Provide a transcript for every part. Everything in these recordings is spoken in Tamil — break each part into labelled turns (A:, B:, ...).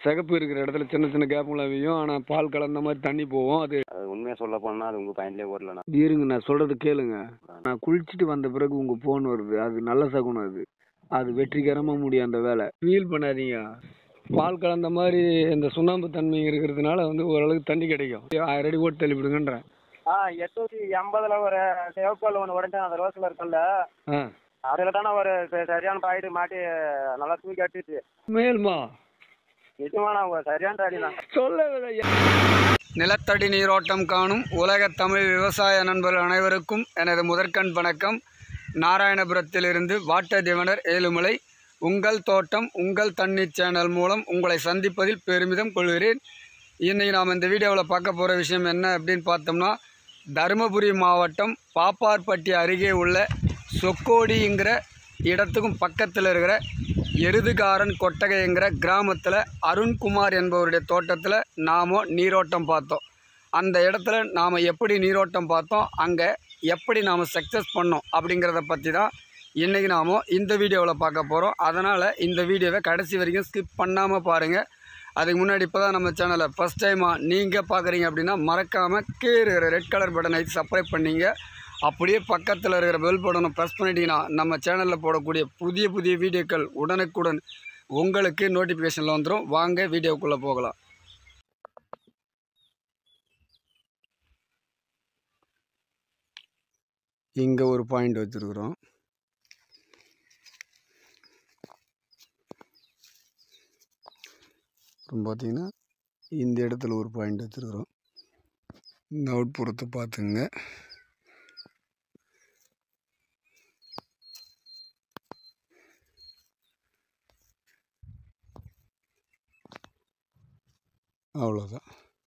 A: சிகப்பு இருக்கிற இடத்துல சின்ன சின்ன கேப்புங்களா வீயும் ஆனால் பால் கலந்த மாதிரி தண்ணி போகும் அது
B: அது உண்மையாக சொல்ல போனால் அது உங்கள் பயன்லேயே ஓடலண்ணா
A: இருங்க நான் சொல்றது கேளுங்க நான் குளிச்சுட்டு வந்த பிறகு உங்க போன் வருது அது நல்ல சகுனம் அது அது வெற்றிகரமா முடியும் அந்த வேலை ஃபீல் பண்ணாதீங்க பால் கலந்த மாதிரி இந்த சுண்ணாம்பு தன்மை இருக்கிறதுனால வந்து ஓரளவுக்கு தண்ணி கிடைக்கும் ஆயிரம் அடி ஓட்டு தள்ளி விடுங்கன்றேன்
C: ஆ எட்நூத்தி எண்பதுல ஒரு சேவக்கோல் ஒன்று உடஞ்சேன் அந்த ரோஸ் கலர் கல்ல
A: ஆ
C: அதில் தானே ஒரு ச- சரியான பாயிட்டு மாட்டி நல்லா தூக்கி அடிச்சிச்சு
A: மேல்மா
C: நிஜமாண்ணா ஒரு சரியான அடி தான்
A: சொல்ல நிலத்தடி நீரோட்டம் காணும் உலக தமிழ் விவசாய நண்பர்கள் அனைவருக்கும் எனது முதற்கண் வணக்கம் நாராயணபுரத்திலிருந்து வாட்ட திவனர் ஏழுமலை உங்கள் தோட்டம் உங்கள் தண்ணீர் சேனல் மூலம் உங்களை சந்திப்பதில் பெருமிதம் கொள்கிறேன் இன்னைக்கு நாம் இந்த வீடியோவில் பார்க்க போகிற விஷயம் என்ன அப்படின்னு பார்த்தோம்னா தருமபுரி மாவட்டம் பாப்பார்பட்டி அருகே உள்ள சொக்கோடிங்கிற இடத்துக்கும் பக்கத்தில் இருக்கிற எருதுகாரன் கொட்டகைங்கிற கிராமத்தில் அருண்குமார் என்பவருடைய தோட்டத்தில் நாம் நீரோட்டம் பார்த்தோம் அந்த இடத்துல நாம் எப்படி நீரோட்டம் பார்த்தோம் அங்கே எப்படி நாம் சக்ஸஸ் பண்ணோம் அப்படிங்கிறத பற்றி தான் இன்றைக்கி நாம் இந்த வீடியோவில் பார்க்க போகிறோம் அதனால் இந்த வீடியோவை கடைசி வரைக்கும் ஸ்கிப் பண்ணாமல் பாருங்கள் அதுக்கு முன்னாடி இப்போ தான் நம்ம சேனலை ஃபஸ்ட் டைமாக நீங்கள் பார்க்குறீங்க அப்படின்னா மறக்காமல் கீழே இருக்கிற ரெட் கலர் பட்டனை சப்ஸ்கிரைப் பண்ணீங்க அப்படியே பக்கத்தில் இருக்கிற பெல் பட்டனை ப்ரெஸ் பண்ணிட்டீங்கன்னா நம்ம சேனலில் போடக்கூடிய புதிய புதிய வீடியோக்கள் உடனுக்குடன் உங்களுக்கு நோட்டிஃபிகேஷனில் வந்துடும் வாங்க வீடியோக்குள்ளே போகலாம் இங்கே ஒரு பாயிண்ட் வச்சுருக்குறோம் அப்புறம் பார்த்தீங்கன்னா இந்த இடத்துல ஒரு பாயிண்ட் வச்சுருக்குறோம் இந்த அவுட்புறத்தை பார்த்துங்க அவ்வளோதான்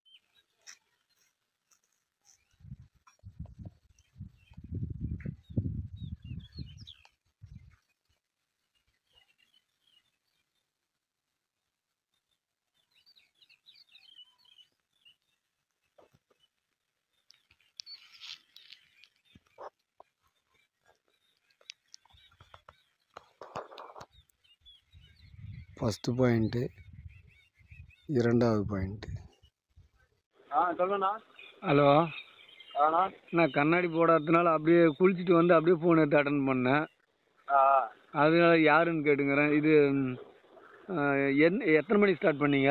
A: ஃபஸ்ட்டு பாயிண்ட்டு இரண்டாவது பாயிண்ட்டு
C: ஆ சொல்லுண்ணா
A: ஹலோ
C: ஆண்ணா
A: நான் கண்ணாடி போடாததுனால அப்படியே குளிச்சுட்டு வந்து அப்படியே ஃபோன் எடுத்து அட்டன் பண்ணேன்
C: ஆ
A: அதனால யாருன்னு கேட்டுங்கிறேன் இது ம், ஆ, என் எத்தனை மணிக்கு ஸ்டார்ட் பண்ணீங்க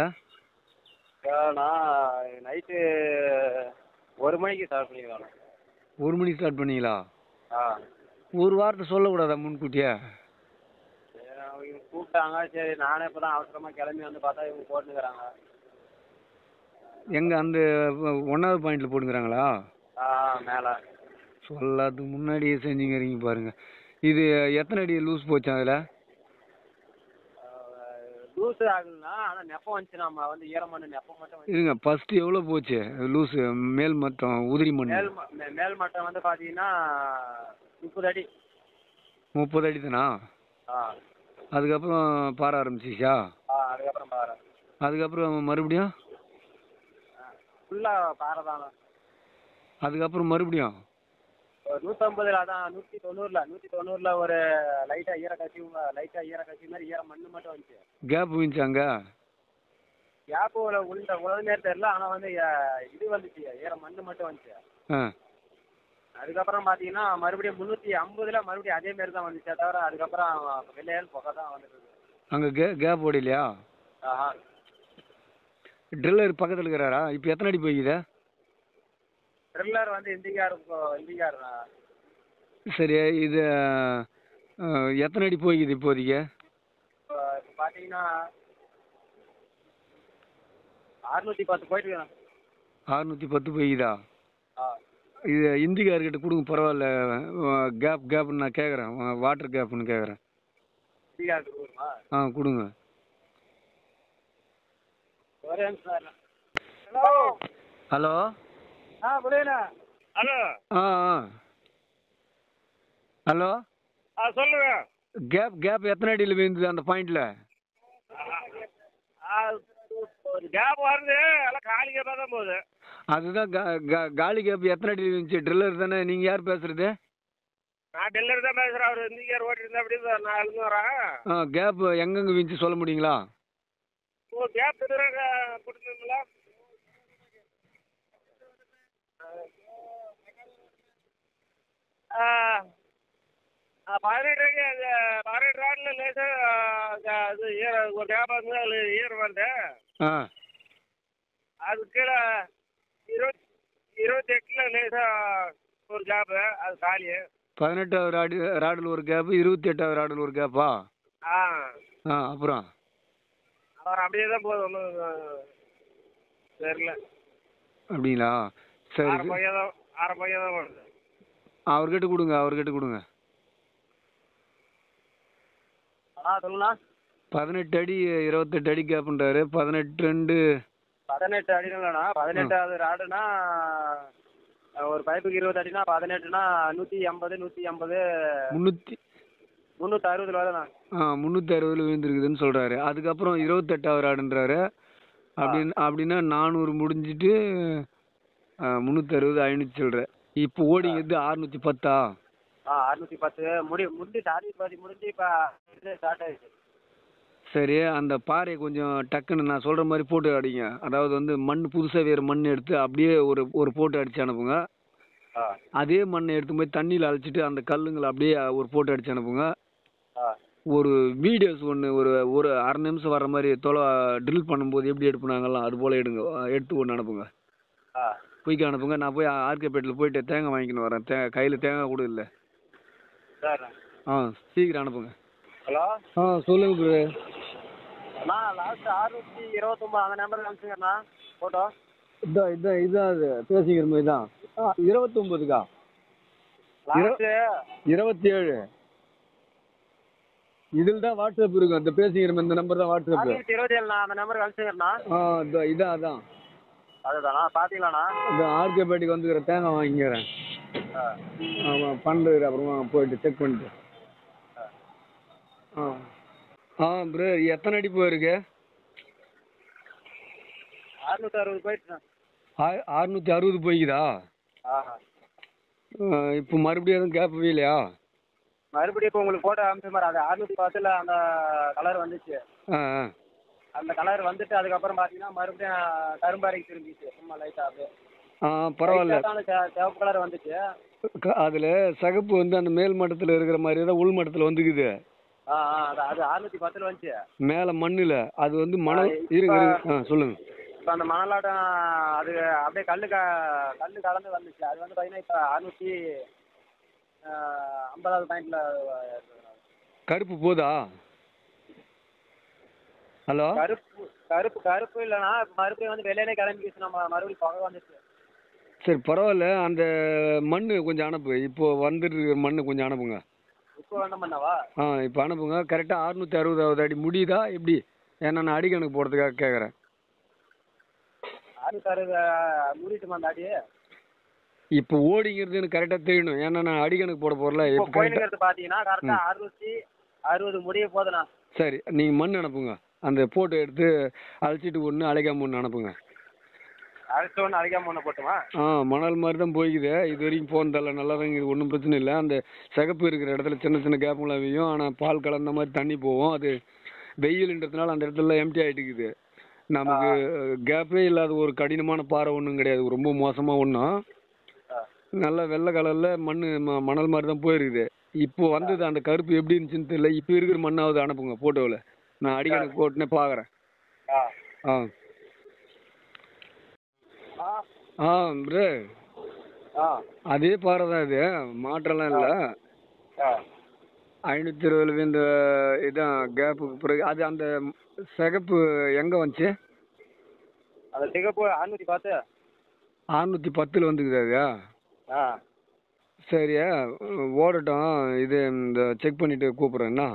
C: நான் நைட்டு ஒரு மணிக்கு ஸ்டார்ட் பண்ணிக்கலாம்
A: ஒரு மணிக்கு ஸ்டார்ட் பண்ணீங்களா
C: ஆ
A: ஒரு வாரத்தை சொல்லக்கூடாதா முன்கூட்டியே
C: சரி, அவங்க கூப்பிட்டாங்க சரி நானே இப்போ தான் அவசரமாக கிளம்பி வந்து பார்த்தா இவங்க போட்டுக்கிறாங்க
A: எங்கே அந்த ஒன்றாவது பாயிண்டில் போட்டுக்கிறாங்களா
C: ஆ மேலே
A: சொல்லாததுக்கு முன்னாடியே செஞ்சுங்கிறீங்க பாருங்க இது எத்தனை அடி லூஸ் போச்சு அதில்
C: லூஸு ஆகுதுண்ணா ஆனால் நெப்பம் வந்துச்சு நம்ம வந்து ஈரமண்ணு நெப்பம் மட்டும் வந்து
A: இருங்க ஃபஸ்ட்டு எவ்வளோ போச்சு லூஸு மேல் மட்டம் உதிரி மண்
C: மேல் ம- மே- மேல் மட்டம் வந்து பார்த்தீங்கன்னா முப்பது அடி
A: முப்பது அடி தானா
C: ஆ
A: அதுக்கப்புறம் பாற ஆரம்பிச்சிச்சா
C: ஆ அதுக்கப்புறம் பாரு
A: அதுக்கப்புறம் மறுபடியும்
C: ஃபுல்லாக பாறை தானே
A: அதுக்கப்புறம் மறுபடியும்
C: ஒரு நூற்றம்பதுல அதான் நூற்றி தொண்ணூறில் நூற்றி தொண்ணூறில் ஒரு லைட்டாக ஈர கட்சி லைட்டாக ஈர கட்சி மாதிரி ஈர மண்ணு மட்டும் வந்துச்சு
A: கேப் விஞ்சாங்க
C: கேப்பு உள்ள உழவு நேரம் தெரில ஆனால் வந்து அஹ், இது வந்துச்சு ஈர மண்ணு மட்டும் வந்துச்சு
A: ஆ
C: அதுக்கப்புறம் பார்த்தீங்கன்னா மறுபடியும் முந்நூற்றி ஐம்பதுல மறுபடியும் அதே மாதிரி தான் வந்துச்சே தவிர அதுக்கப்புறம் வெள்ளையல் புகை தான் வந்துட்டு
A: அங்கே கே கேப் ஓடலையா
C: ஆஹா
A: ட்ரில்லர் பக்கத்தில் இருக்கிறாரா இப்போ எத்தனை அடி போய்க்குது
C: ட்ரில்லர் வந்து இண்டிகார் இண்டிகார்
A: சரி இது ஆ, எத்தனை அடி போய்க்குது இப்போதைக்கு
C: இப்போ பார்த்தீங்கன்னா அறுநூற்றி பத்து போயிட்டு இருக்கேன்.
A: அறுநூற்றி பத்து போய்க்குதா
C: ஆ
A: இது இந்திக்கார்கிட்ட கொடுங்க பரவாயில்ல கேப் கேப்னு நான் கேட்குறேன் வாட்டர் கேப்னு கேட்குறேன்
C: இண்டிகார் கொடுக்குமா
A: ஆ கொடுங்க
C: ஒரே நிமிஷம் ஹலோ
A: ஹலோ
C: ஆ புரியல ஹலோ
A: ஆ ஆ ஹலோ
C: ஆ சொல்லுங்க
A: கேப் கேப் எத்தனை அடியில் விழுந்தது அந்த பாயிண்டில்
C: ஒரு கேப் வருது எல்லாம் காலி கேப்பாக தான் போகுது
A: அதுதான் கா- கா- காலி கேப் எத்தனை அடியில் இருந்துச்சு ட்ரில்லர் தானே நீங்கள் யார் பேசுறது
C: நான் டெல்லர் தான் பேசுகிறேன் அவர் இந்திக்கார் ஓட்டி இருந்தா அப்படி நான் எழுந்து வரேன்
A: ஆ கேப் எங்கெங்கே விழுந்துச்சு சொல்ல முடியுங்களா
C: உங்களுக்கு கேப் எதிராக கொடுத்துருங்களா பதினெட்டு அடி அது பதினெட்டு ராடில் லேசாக அது ஈர ஒரு கேப் வந்து அதில் ஈரம் வருது
A: ஆ
C: அது கீழே இருபத் இருபத்தி எட்டில் லேசாக ஒரு கேப்பு அது காலி
A: பதினெட்டாவது ராடு ராடில் ஒரு கேப்பு இருபத்தி எட்டாவது ராடில் ஒரு கேப்பா
C: ஆ
A: ஆ அப்புறம்
C: அவர் அப்படியே தான் போகுது ஒன்றும் தெரியல
A: அப்படிங்களா சரி
C: அரை பையன் தான் அரை பையன் தான் வருது
A: அவர்கிட்ட கொடுங்க அவர்கிட்ட கொடுங்க
C: ஆ சொல்லுண்ணா
A: பதினெட்டு அடி இருபத்தெட்டு அடி கேப்புன்றாரு பதினெட்டு ரெண்டு
C: பதினெட்டு அடினா பதினெட்டாவது ராடுனா ஒரு பைப்புக்கு இருபது அடினா பதினெட்டுனா நூற்றி எண்பது நூற்றி எண்பது
A: முந்நூற்றி
C: முந்நூற்றி அறுபதுல வருதுண்ணா
A: ஆ முந்நூற்றி அறுபதுல விழுந்துருக்குதுன்னு சொல்கிறாரு அதுக்கப்புறம் இருபத்தெட்டாவது ராடுன்றாரு அப்படின்னு அப்படின்னா நானூறு முடிஞ்சிட்டு முந்நூற்றி அறுபது ஐநூற்றி சொல்கிற இப்போ ஓடிங்கிறது அறுநூற்றி பத்தா
C: ஆ அறுநூற்றி பத்து முடி முடிஞ்சு டார்கெட் பாதி முடிஞ்சு இப்போ ஸ்டார்ட் ஆயிடுச்சு
A: சரி அந்த பாறையை கொஞ்சம் டக்குன்னு நான் சொல்கிற மாதிரி போட்டு அடிங்க அதாவது வந்து மண் புதுசாக வேறு மண் எடுத்து அப்படியே ஒரு ஒரு போட்டு அடிச்சு அனுப்புங்க
C: ஆ
A: அதே மண்ணை எடுத்து போய் தண்ணியில் அழைச்சிட்டு அந்த கல்லுங்களை அப்படியே ஒரு போட்டு அடிச்சு அனுப்புங்க
C: ஆ
A: ஒரு வீடியோஸ் ஒன்று ஒரு ஒரு அரை நிமிஷம் வர்ற மாதிரி தொலை ட்ரில் பண்ணும்போது எப்படி எடுப்புனாங்கலாம் அது போல் எடுங்க எடுத்து ஒன்று அனுப்புங்க
C: ஆ
A: குயிக்காக அனுப்புங்க நான் போய் ஆர்கேபேட்டில் போயிட்டு தேங்காய் வாங்கிக்கின்னு வரேன் தே கையில் தேங்காய் கூட இல்லை
C: சரிண்ணா
A: ஆ சீக்கிரம் அனுப்புங்க
C: ஹலோ
A: ஆ சொல்லுங்க ப்ரோ
C: அண்ணா லாஸ்ட் அறுநூற்றி இருபத்தொம்பது அந்த நம்பருக்கு அனுப்பிச்சுங்கண்ணா ஃபோட்டோ
A: இதான் இதான் இதான் அது பேசிக்கிற மாதிரி தான் ஆ இருபத்தொம்பதுக்கா
C: லாஸ்ட்டு
A: இருபத்தி ஏழு இதில் தான் வாட்ஸ்அப் இருக்கும் அந்த பேசிக்கிற மாதிரி இந்த நம்பர் தான் வாட்ஸ்அப்
C: அறுநூற்றி இருபத்தி ஏழுண்ணா அந்த நம்பருக்கு அனுப்பிச்சுங்கண்ணா
A: ஆ இதோ இதான் அதான்
C: அதுதானா பார்த்தீங்களாண்ணா
A: இந்த ஆர்கேபேட்டிக்கு வந்துக்கிற தேங்காய் வாங்கிக்கிறேன்
C: ஆ
A: ஆமாம் பண்ணுறது அப்புறமா போயிட்டு செக் பண்ணிட்டு ஆ ஆ ப்ரோ எத்தனை அடி போயிருக்கு
C: அறுநூற்றி அறுபது போயிட்டுண்ணா
A: ஆ- அறுநூத்தி அறுபது போய்க்குதா
C: ஆ
A: ஆ, இப்போ மறுபடியும் எதுவும் கேட்பவே இல்லையா
C: மறுபடியும் இப்போ உங்களுக்கு ஃபோட்டோ அனுப்பிச்ச மாதிரி அது அறுநூற்றி பத்தில் அந்த கலர் வந்துச்சு
A: ஆ ஆ
C: அந்த கலர் வந்துட்டு அதுக்கப்புறம் பார்த்தீங்கன்னா மறுபடியும் கரும்பாறைக்கு திரும்பிச்சு சும்மா லைட்டாக அப்படியே
A: ஆ பரவாயில்ல
C: Light ஆ தான் செ- சிவப்பு கலர் வந்துச்சு
A: க- அதுல சகப்பு வந்து அந்த மேல் மட்டத்தில் இருக்கிற மாதிரி தான் உள் மட்டத்தில் வந்துக்குது
C: ஆ ஆ அது அது அறுநூற்றி பத்தில் வந்துச்சு
A: மேலே மண்ணில் அது வந்து மணல்
C: ஆ,
A: இருங்க
C: இப்ப-
A: இருங்க ஆ சொல்லுங்க
C: இப்போ அந்த மணலாட்டம் அது அப்படியே கல்லு க கல்லு கலந்து வந்துச்சு அது வந்து பார்த்தீங்கன்னா இப்போ அறுநூற்றி ஐம்பதாவது பாயிண்டில்
A: கருப்பு போதா ஹலோ
C: கருப்பு கருப்பு கருப்பு இல்லைன்னா மறுபடியும் வந்து வெளியிலே கிளம்பிச்சு நம்ம மறுபடியும் புகை வந்துச்சு
A: சரி பரவாயில்ல அந்த மண் கொஞ்சம் அனுப்பு இப்போ வந்துட்டு இருக்கிற மண் கொஞ்சம் அனுப்புங்க
C: இப்போ வேண்டாம் பண்ணவா
A: ஆ இப்போ அனுப்புங்க கரெக்டாக அறுநூத்தி அறுபதாவது அடி முடியுதா எப்படி ஏன்னா நான் அடிக்கணக்கு போடுறதுக்காக கேட்குறேன்
C: அறுபத்தி அறுபது மூடிட்டு வந்தாடி
A: இப்போ ஓடிங்கிறது எனக்கு கரெக்டாக தெரியணும் ஏன்னா நான் அடிக்கணக்கு போட போகிறல
C: இப்போ
A: இப்போ கரெக்டாக
C: கோயிலுங்கிறது பார்த்தீங்கன்னா கரெக்டாக அறுநூற்றி அறுபது முடிய போதுண்ணா
A: சரி நீங்கள் மண் அனுப்புங்க அந்த போட்டோ எடுத்து அழைச்சிட்டு ஒன்று அழைக்காம ஒன்று அனுப்புங்க
C: அரைச்சு ஒன்று அரைக்காம ஒன்று போட்டுமா
A: ஆ மணல் மாதிரி தான் போய்க்குது இது வரைக்கும் போனதில்ல நல்லா தான் இது ஒன்றும் பிரச்சனை இல்லை அந்த சிகப்பு இருக்கிற இடத்துல சின்ன சின்ன கேப்புலாம் வையும் ஆனால் பால் கலந்த மாதிரி தண்ணி போகும் அது வெயிலுன்றதுனால அந்த இடத்துல எம்டி ஆகிட்டு இருக்குது நமக்கு கேப்பே இல்லாத ஒரு கடினமான பாறை ஒன்றும் கிடையாது ரொம்ப மோசமாக ஒன்றும் நல்ல வெள்ளை கலரில் மண் ம மணல் மாதிரி தான் போயிருக்குது இப்போ வந்தது அந்த கருப்பு எப்படி இருந்துச்சுன்னு தெரியல இப்போ இருக்கிற மண்ணாவது அனுப்புங்க ஃபோட்டோவில் நான் அடிக்கணக்கு போட்டுனே பார்க்குறேன்
C: ஆ
A: ஆ
C: ஆ
A: ஆ ப்ரோ
C: ஆ
A: அதே பாறை தான் இது மாற்றம்லாம் இல்லை
C: ஆ
A: ஐநூற்றி இருபதுல இந்த இதான் கேப்புக்கு பிறகு அது அந்த சிகப்பு எங்கே வந்துச்சு
C: அந்த சிகப்பு அறுநூற்றி பத்து
A: அறுநூற்றி பத்தில் வந்துக்குது அது
C: ஆ
A: சரியா ஓடட்டும் இது இந்த செக் பண்ணிட்டு கூப்பிட்றேன்னா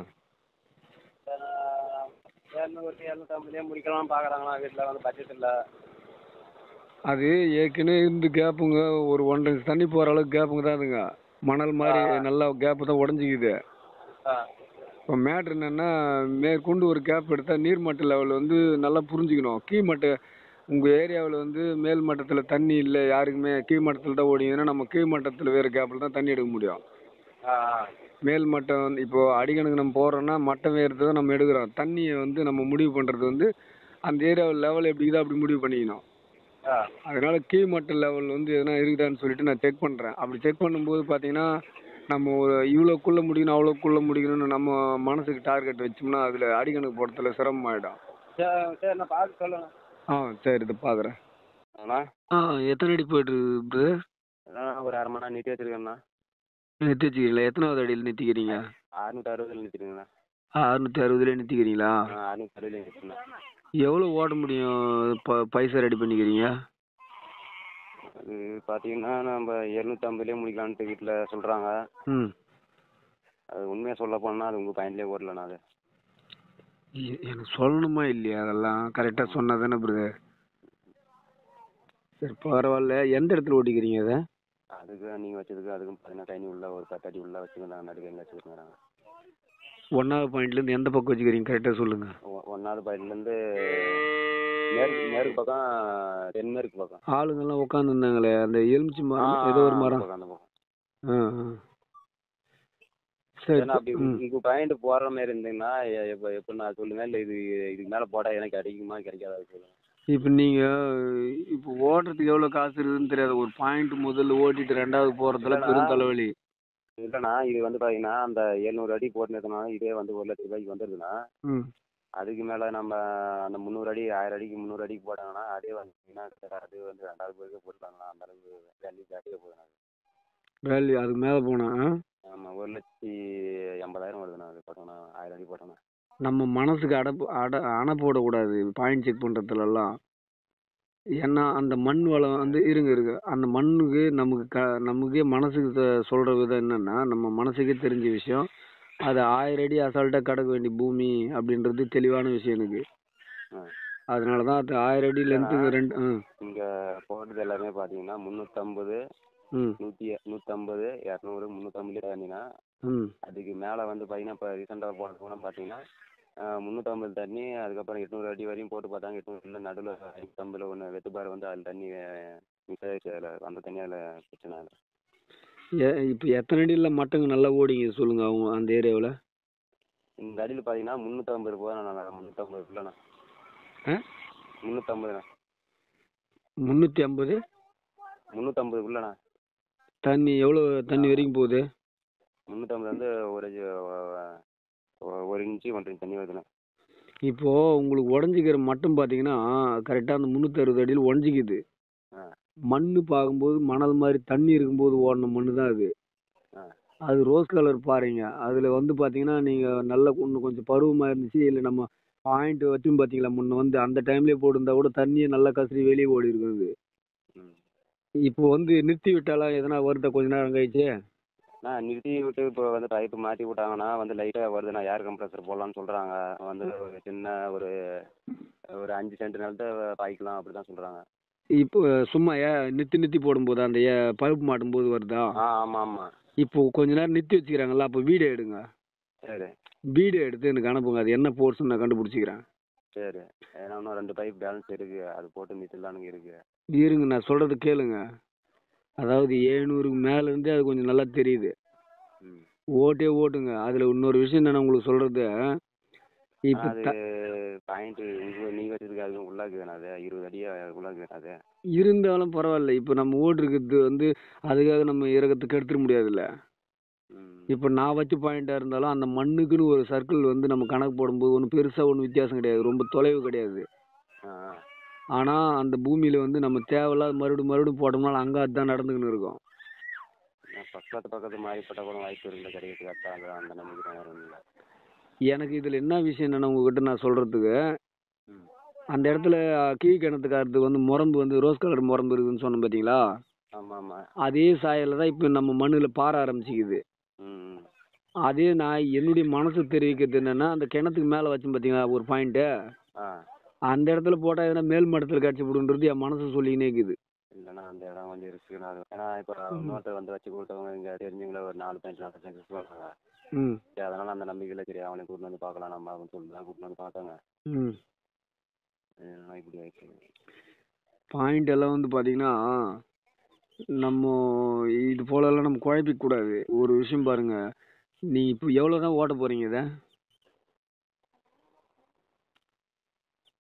C: இரநூறு இரநூத்தம்பதுலேயே முடிக்கலாம் பார்க்குறாங்களா வீட்டில் வந்து பட்ஜெட் இல்லை
A: அது ஏற்கனவே இருந்து கேப்புங்க ஒரு ஒன்றரை இன்ச் தண்ணி போகிற அளவுக்கு கேப்புங்க தான் அதுங்க மணல் மாதிரி நல்லா கேப்பு தான் உடஞ்சிக்குது
C: ஆ
A: இப்போ மேட்ரு என்னென்னா மேற்கொண்டு ஒரு கேப் எடுத்தால் நீர்மட்ட லெவல் வந்து நல்லா புரிஞ்சுக்கணும் கீழ்மட்ட உங்கள் ஏரியாவில் வந்து மேல் மட்டத்தில் தண்ணி இல்லை யாருக்குமே கீழ் மட்டத்தில் தான் ஓடிங்கன்னா நம்ம கீழ் மட்டத்தில் வேறு கேப்பில் தான் தண்ணி எடுக்க முடியும்
C: ஆ
A: மேல் மட்டம் வந்து இப்போ அடிக்கணுக்கு நம்ம போடுறோன்னா மட்டம் வேறுறது தான் நம்ம எடுக்கிறோம் தண்ணியை வந்து நம்ம முடிவு பண்ணுறது வந்து அந்த ஏரியா லெவல் எப்படி இருக்குதோ அப்படி முடிவு பண்ணிக்கணும்
C: ஆ
A: அதனால கீழ் மட்ட லெவல் வந்து எதனா இருக்குதான்னு சொல்லிட்டு நான் செக் பண்ணுறேன் அப்படி செக் பண்ணும்போது பார்த்தீங்கன்னா நம்ம ஒரு இவ்வளோக்குள்ளே முடிக்கணும் அவ்வளோக்குள்ளே முடிக்கணும்னு நம்ம மனசுக்கு டார்கெட் வச்சோம்னா அதில் அடிக்கணக்கு போடுறதுல சிரமமாயிடும்
C: சரி சரி நான் பார்த்து சொல்லுங்க
A: ஆ சரி இதை பார்க்குறேன்
B: அண்ணா
A: ஆ எத்தனை அடி போயிட்டு பிரதர்
B: அண்ணா ஒரு அரை மணி நேரம் நிறுத்தி வச்சிருக்கேண்ணா
A: நிறுத்தி வச்சுக்கிறீங்களா எத்தனாவது அடியில் நிறுத்திக்கிறீங்க
B: அறுநூற்றி அறுபதுல நிறுத்திருங்கண்ணா
A: அறுநூற்றி அறுபதுல நிறுத்திக்கிறீங்களா
B: ஆ அறுநூற்றி அறுபதுல நிறுத்திண்ணா
A: எவ்வளோ ஓட முடியும் ப பைசா ரெடி பண்ணிக்கிறீங்க
B: அது பார்த்தீங்கன்னா நம்ம எழுநூற்றம்பதுலேயே முடிக்கலான்ட்டு வீட்டில் சொல்கிறாங்க
A: ம்
B: அது உண்மையாக சொல்ல போனால் அது உங்கள் பாயிண்ட்லேயே ஓடலண்ணா அது
A: எ- எனக்கு சொல்லணுமா இல்லையா அதெல்லாம் கரெக்டாக சொன்னா தானே பிரதர் சரி பரவாயில்ல எந்த இடத்துல ஓட்டிக்கிறீங்க அதை
B: அதுக்கு நீங்கள் வச்சதுக்கு அதுக்கும் பார்த்தீங்கன்னா தண்ணி உள்ள ஒரு பத்து அடி உள்ள வச்சுருந்தாங்க நடுக்க எங்கே வச்சுருந்தாங்க
A: ஒன்றாவது பாயிண்ட்லேருந்து எந்த பக்கம் வச்சுக்கிறீங்க கரெக்டாக சொல்லுங்கள்
B: ஒன்றாவது பாயிண்ட்லேருந்து மேற்கு மேற்கு பக்கம் தென்மேற்கு பக்கம்
A: ஆளுங்கெல்லாம் உட்காந்துருந்தாங்களே அந்த எலுமிச்சி
B: ஆ,
A: மரம் ஏதோ ஒரு
B: அந்த
A: மரம்
B: பக்கம், அந்த பக்கம்
A: ஆ ஆ சரி
B: ஏன்னா அப்படி
A: ம்
B: உங்க பாயிண்ட் போடுற மாதிரி இருந்தீங்கன்னா எ- எப்ப எப்ப நான் சொல்லுங்க இல்ல இது இதுக்கு மேல போட்டா எனக்கு கிடைக்குமா கிடைக்காதா சொல்லுங்க
A: இப்போ நீங்கள் இப்போ ஓடுறதுக்கு எவ்வளோ காசு இருக்குதுன்னு தெரியாது ஒரு பாயிண்ட் முதல்ல ஓட்டிட்டு ரெண்டாவது போகிறதுல
B: இல்லைண்ணா.
A: பெரும் தலைவலி
B: இல்லைண்ணா இது வந்து பாத்தீங்கன்னா அந்த எழுநூறு அடி போட்டுனா இதே வந்து ஒரு லட்ச ரூபாய்க்கு வந்துருதுன்னா
A: ம்
B: அதுக்கு மேல நம்ம அந்த முந்நூறு அடி ஆயிரம் அடிக்கு முந்நூறு அடிக்கு போட்டாங்கன்னா அதே வந்தீங்கன்னா அது வந்து ரெண்டாவது பேருக்கு போட்டுருக்காங்களா அந்த அளவுக்கு வேல்யூ ஜாஸ்தியாக போகுதுண்ணா அது.
A: வேல்யூ அதுக்கு மேலே போனால்
B: ஆமா ஒரு லட்சத்தி எண்பதாயிரம் வருதுண்ணா அது போட்டோம்னா ஆயிரம் அடி போட்டோம்னா
A: நம்ம மனசுக்கு அடப்பு அட அணை போடக்கூடாது பாயிண்ட் செக் பண்ணுறதுலலாம் ஏன்னா அந்த மண் வளம் வந்து இருங்க இருங்க அந்த மண்ணுக்கு நமக்கு க நமக்கே மனசுக்கு த- சொல்ற விதம் என்னன்னா நம்ம மனசுக்கே தெரிஞ்ச விஷயம் அது ஆயிரம் அடி அசால்ட்டாக கடக்க வேண்டிய பூமி அப்படின்றது தெளிவான விஷயம் எனக்கு
B: ஆ.
A: அதனால தான் அது ஆயிரம் அடி லென்த்துக்கு ரெண்டு ம்
B: இங்க போட்டது எல்லாமே பாத்தீங்கன்னா முந்நூற்றம்பது
A: ம்
B: நூற்றி நூற்றம்பது இரநூறு முந்நூற்றம்பதுலேயே தண்ணினா
A: ம்
B: அதுக்கு மேலே வந்து பார்த்தீங்கன்னா இப்போ ரீசெண்டாக போனது கூட பார்த்தீங்கன்னா முந்நூற்றம்பது தண்ணி அதுக்கப்புறம் எட்நூறு அடி வரையும் போட்டு பார்த்தாங்க எட்நூறுல நடுவில் ஐநூற்றம்பதுல ஒன்று வெட்டுப்பாரு வந்து அதில் தண்ணி மிக்ஸ் ஆகிடுச்சு அதில் அந்த தண்ணி அதில் பிரச்சனை இல்லை
A: ஏ இப்போ எத்தனை அடியில் மட்டங்க நல்லா ஓடிங்க சொல்லுங்கள் அவங்க அந்த ஏரியாவில்
B: இந்த அடியில் பார்த்தீங்கன்னா முந்நூற்றம்பது போதும் நான் முந்நூற்றம்பது இல்லைண்ணா
A: ஆ
B: முந்நூற்றம்பதுண்ணா
A: முந்நூற்றி ஐம்பது
B: முந்நூற்றம்பது இல்லைண்ணா
A: தண்ணி எவ்வளோ தண்ணி வரைக்கும் போகுது
B: முந்நூற்றம்பது வந்து ஒரு அஹ், ஒ- ஒரு இன்ச்சு ஒன்றரை இன்ச் தண்ணி வருதுண்ணா
A: இப்போ உங்களுக்கு உடஞ்சிக்கிற மட்டம் பார்த்தீங்கன்னா கரெக்டாக அந்த முந்நூற்றி அறுபது அடியில் உடஞ்சிக்குது
B: ஆ
A: மண் பார்க்கும்போது மணல் மாதிரி தண்ணி இருக்கும்போது ஓடின மண்ணு தான் அது
B: ஆ
A: அது ரோஸ் கலர் பாருங்க அதில் வந்து பார்த்தீங்கன்னா நீங்கள் நல்ல இன்னும் கொஞ்சம் பருவமாக இருந்துச்சு இல்லை நம்ம பாயிண்ட் வச்சும் பார்த்தீங்களா முன்ன வந்து அந்த டைம்லேயே போட்டிருந்தா கூட தண்ணியை நல்லா கசரி வெளியே ஓடி இருக்கும் அது
B: ம்
A: இப்போ வந்து நிறுத்தி விட்டாலாம் எதனா வருதா கொஞ்ச நேரம் கழிச்சு
B: நான் நிறுத்தி விட்டு இப்போ வந்து பைப்பு மாட்டி விட்டாங்கன்னா வந்து லைட்டாக வருது நான் ஏர் கம்ப்ரஸர் போடலான்னு சொல்கிறாங்க வந்து ஒரு சின்ன ஒரு ஒரு அஞ்சு சென்ட் நிலத்தை பாய்க்கலாம் அப்படி தான் சொல்கிறாங்க
A: இப்போ சும்மா ஏ நிறுத்தி நிறுத்தி போடும்போது அந்த ஏ பழுப்பு மாட்டும்போது வருதா
B: ஆ ஆமாம் ஆமாம்
A: இப்போ கொஞ்ச நேரம் நிறுத்தி வச்சுக்கிறாங்கல்ல அப்போ வீடியோ எடுங்க
B: சரி
A: வீடியோ எடுத்து எனக்கு அனுப்புங்க அது என்ன போர்ஸ்னு நான் கண்டுபிடிச்சிக்கிறேன்
B: சரி ஏன்னா இன்னும் ரெண்டு பைப் பேலன்ஸ் இருக்குது அது போட்டு நிறுத்தலானுங்க இருக்குது
A: இருங்க நான் சொல்கிறது கேளுங்க அதாவது ஏழ்நூறுக்கு மேலேருந்தே அது கொஞ்சம் நல்லா தெரியுது
B: ம்
A: ஓட்டே ஓட்டுங்க அதில் இன்னொரு விஷயம் நான் உங்களுக்கு சொல்கிறது இப்போ
B: அது
A: த
B: பாயிண்ட்டு உங்கள் நீங்கள் வச்சதுக்கு அதுவும் உள்ளாக்குதுண்ணா அது இருபது அடியாக உள்ளாக்குதுண்ணா அது
A: இருந்தாலும் பரவாயில்ல இப்போ நம்ம ஓட்டிருக்கிறது வந்து அதுக்காக நம்ம இறக்கத்துக்கு எடுத்துட முடியாதுல்ல
B: ம்
A: இப்போ நான் வச்ச பாயிண்ட்டாக இருந்தாலும் அந்த மண்ணுக்குன்னு ஒரு சர்க்கிள் வந்து நம்ம கணக்கு போடும்போது ஒன்றும் பெருசாக ஒன்றும் வித்தியாசம் கிடையாது ரொம்ப தொலைவு கிடையாது
B: ஆ ஆ
A: ஆனால் அந்த பூமியில் வந்து நம்ம தேவையில்லாத மறுபடியும் மறுபடியும் போட்டோம்னால அங்கே அதுதான் நடந்துக்கின்னு இருக்கும்
B: பக்கத்து பக்கத்து மாறிப்பட்ட கூட வாய்ப்பு இருக்குல்ல கிடைக்கிறதுக்கு அதான் அது அந்த நம்பிக்கை தான் வேறு ஒன்றும் இல்லை
A: எனக்கு இதில் என்ன விஷயம் என்னென்னா உங்ககிட்ட நான் சொல்கிறதுக்கு
B: ம்
A: அந்த இடத்துல கீழ் கிணத்துக்காரத்துக்கு வந்து முரம்பு வந்து ரோஸ் கலர் முரம்பு இருக்குதுன்னு சொன்னோம் பார்த்தீங்களா
B: ஆமாம் ஆமாம்
A: அதே சாயலில் தான் இப்போ நம்ம மண்ணில் பாற ஆரம்பிச்சிக்குது
B: ம் ம்
A: அதே நான் என்னுடைய மனசு தெரிவிக்கிறது என்னென்னா அந்த கிணத்துக்கு மேலே வச்சேன் பார்த்தீங்களா ஒரு பாயிண்ட்டு
B: ஆ
A: அந்த இடத்துல போட்டால் எதனா மேல் மட்டத்தில் கிடச்சி விடுன்றது என் மனசு சொல்லிக்கினே இருக்குது
B: இல்லைண்ணா அந்த இடம் கொஞ்சம் ரிஸ்க்குண்ணா அது ஏன்னா இப்போ இன்னொருத்தர் வந்து வச்சு கொடுத்தவங்க இங்கே தெரிஞ்சவங்கள ஒரு நாலு பாயிண்ட் நாலு பாயிண்ட் சொல்லுவாங்க
A: ம்
B: சரி அதனால அந்த நம்பிக்கையில் சரி அவனை கூட்டிட்டு வந்து பார்க்கலாம் நம்ம அப்படின்னு சொல்லிட்டு தான் கூட்டிட்டு வந்து பார்த்தாங்க
A: ம்
B: இல்லைன்னா இப்படி ஆயிடுச்சு
A: பாயிண்ட் எல்லாம் வந்து பார்த்தீங்கன்னா நம்ம இது போலலாம் நம்ம குழப்பிக்க கூடாது ஒரு விஷயம் பாருங்க நீ இப்போ எவ்வளோ தான் ஓட்ட போகிறீங்க இதை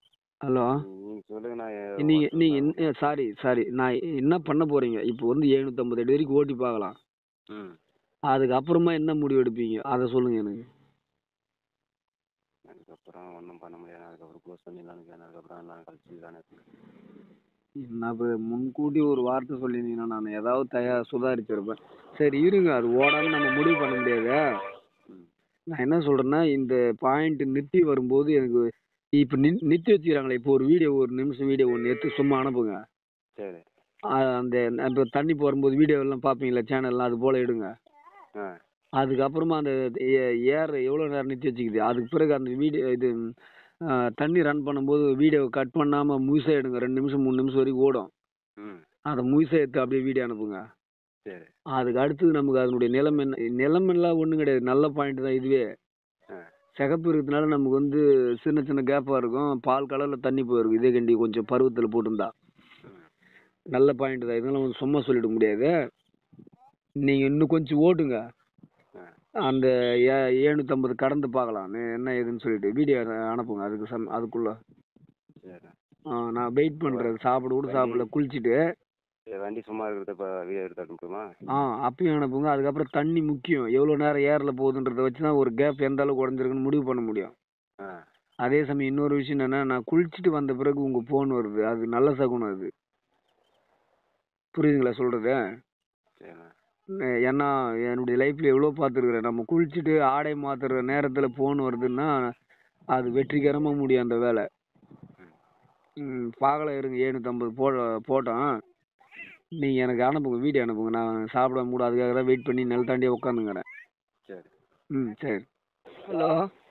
A: ஹலோ
B: நீங்கள் சொல்லுங்கள் நான்
A: நீங்க நீங்க சாரி சாரி நான் என்ன பண்ண போறீங்க இப்போ வந்து எழுநூத்தம்பது அடி வரைக்கும் ஓட்டி பார்க்கலாம்
B: ம்
A: அதுக்கப்புறமா என்ன முடிவு எடுப்பீங்க அதை சொல்லுங்க எனக்கு
B: அதுக்கப்புறம் ஒன்றும் பண்ண முடியாது அதுக்கப்புறம் க்ளோஸ் பண்ணிடலான்னு இருக்கேன் அதுக்கப்புறம் நான் கழிச்சு தானே
A: நான் இப்போ முன்கூட்டி ஒரு வார்த்தை சொல்லியிருந்தீங்கன்னா நான் ஏதாவது தயா சுதாரிச்சிருப்பேன் சரி இருங்க அது ஓடாம நம்ம முடிவு பண்ண முடியாது
B: ம்
A: நான் என்ன சொல்றேன்னா இந்த பாயிண்ட் நிறுத்தி வரும்போது எனக்கு இப்போ நி நிறுத்தி வச்சுக்கிறாங்களே இப்போ ஒரு வீடியோ ஒரு நிமிஷம் வீடியோ ஒன்று எடுத்து சும்மா அனுப்புங்க
B: சரி
A: அ- அந்த இப்போ தண்ணி போடும்போது வீடியோ எல்லாம் பார்ப்பீங்களா சேனல்லாம் அது போல் எடுங்க
B: ஆ
A: அதுக்கப்புறமா அந்த ஏ- ஏர் எவ்வளோ நேரம் நிறுத்தி வச்சுக்குது அதுக்கு பிறகு அந்த வீடியோ இது ஆ, தண்ணி ரன் பண்ணும்போது வீடியோ கட் பண்ணாமல் முழுசாக எடுங்க ரெண்டு நிமிஷம் மூணு நிமிஷம் வரைக்கும் ஓடும்
B: ம்
A: அதை முழுசாக எடுத்து அப்படியே வீடியோ அனுப்புங்க
B: சரி
A: அதுக்கு அடுத்தது நமக்கு அதனுடைய நிலம் என்ன நிலம் எல்லாம் ஒன்றும் கிடையாது நல்ல பாயிண்ட் தான் இதுவே
B: ஆ
A: சிகப்பு இருக்கிறதுனால நமக்கு வந்து சின்ன சின்ன கேப்பாக இருக்கும் பால் கலரில் தண்ணி போயிருக்கும் இதே கண்டி கொஞ்சம் பருவத்தில் போட்டிருந்தா
B: ம்
A: நல்ல பாயிண்ட் தான் இதெல்லாம் வந்து சும்மா சொல்லிட முடியாது நீங்கள் இன்னும் கொஞ்சம் ஓட்டுங்க
B: ஆ
A: அந்த ஏ ஏழ்நூற்றம்பது கடந்து பார்க்கலாம் நே- என்ன ஏதுன்னு சொல்லிட்டு வீடியோ அனுப்புங்க அதுக்கு சம் அதுக்குள்ளே
B: சரி
A: நான் வெயிட் பண்ணுறேன் சாப்பிட கூட சாப்பிடல குளிச்சுட்டு
B: சரி வண்டி சும்மா இருக்கிறத இப்போ வீடியோ எடுத்து அனுப்புமா
A: ஆ அப்பயும் அனுப்புங்க அதுக்கப்புறம் தண்ணி முக்கியம் எவ்வளோ நேரம் ஏரில் போகுதுன்றதை வச்சு தான் ஒரு கேப் எந்த அளவுக்கு உடஞ்சிருக்குன்னு முடிவு பண்ண முடியும்
B: ஆ
A: அதே சமயம் இன்னொரு விஷயம் என்னன்னா நான் குளிச்சுட்டு வந்த பிறகு உங்கள் ஃபோன் வருது அது நல்ல சகுனம் அது புரியுதுங்களா சொல்கிறது
B: சரிண்ணா
A: ஏன்னா என்னுடைய லைஃப்பில் எவ்வளோ பார்த்துருக்குறேன் நம்ம குளிச்சுட்டு ஆடை மாற்றுற நேரத்தில் ஃபோன் வருதுன்னா அது வெற்றிகரமாக முடியும் அந்த வேலை ம் பார்க்கலாம் இருங்க ஏழ்நூற்றம்பது போ போட்டோம் நீங்கள் எனக்கு அனுப்புங்க வீடியோ அனுப்புங்க நான் சாப்பிட மூட அதுக்காக தான் வெயிட் பண்ணி நெல் தாண்டியே உட்காந்துங்கிறேன்
B: சரி
A: ம் சரி ஹலோ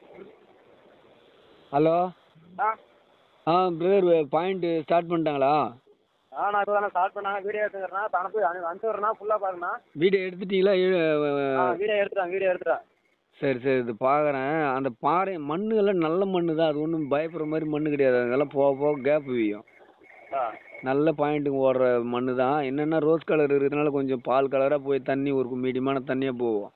A: ஹலோ
C: ஆ
A: ஆ பிரதர் பாயிண்ட் ஸ்டார்ட் பண்ணிட்டாங்களா
C: ஆ நான் இப்போ தானே ஸ்டார்ட் பண்ணாங்க வீடியோ எடுத்துக்கிறேன் இப்போ அனுப்பி அனு அனுப்பிச்சுட்றேன் ஃபுல்லாக பாருங்கண்ணா
A: வீடியோ எடுத்துட்டீங்களா
C: ஆ வீடியோ எடுத்துட்டேன் வீடியோ எடுத்துட்டேன்
A: சரி சரி இது பார்க்குறேன் அந்த பாறை மண்ணு எல்லாம் நல்ல மண்ணு தான் அது ஒன்றும் பயப்படுற மாதிரி மண்ணு கிடையாது அதெல்லாம் போக போக கேப் வீயும்
C: ஆ
A: நல்ல பாயிண்ட்டுங்க ஓடுற மண்ணு தான் என்னென்னா ரோஸ் கலர் இருக்கிறதுனால கொஞ்சம் பால் கலராக போய் தண்ணி ஒரு மீடியமான தண்ணியாக போகும்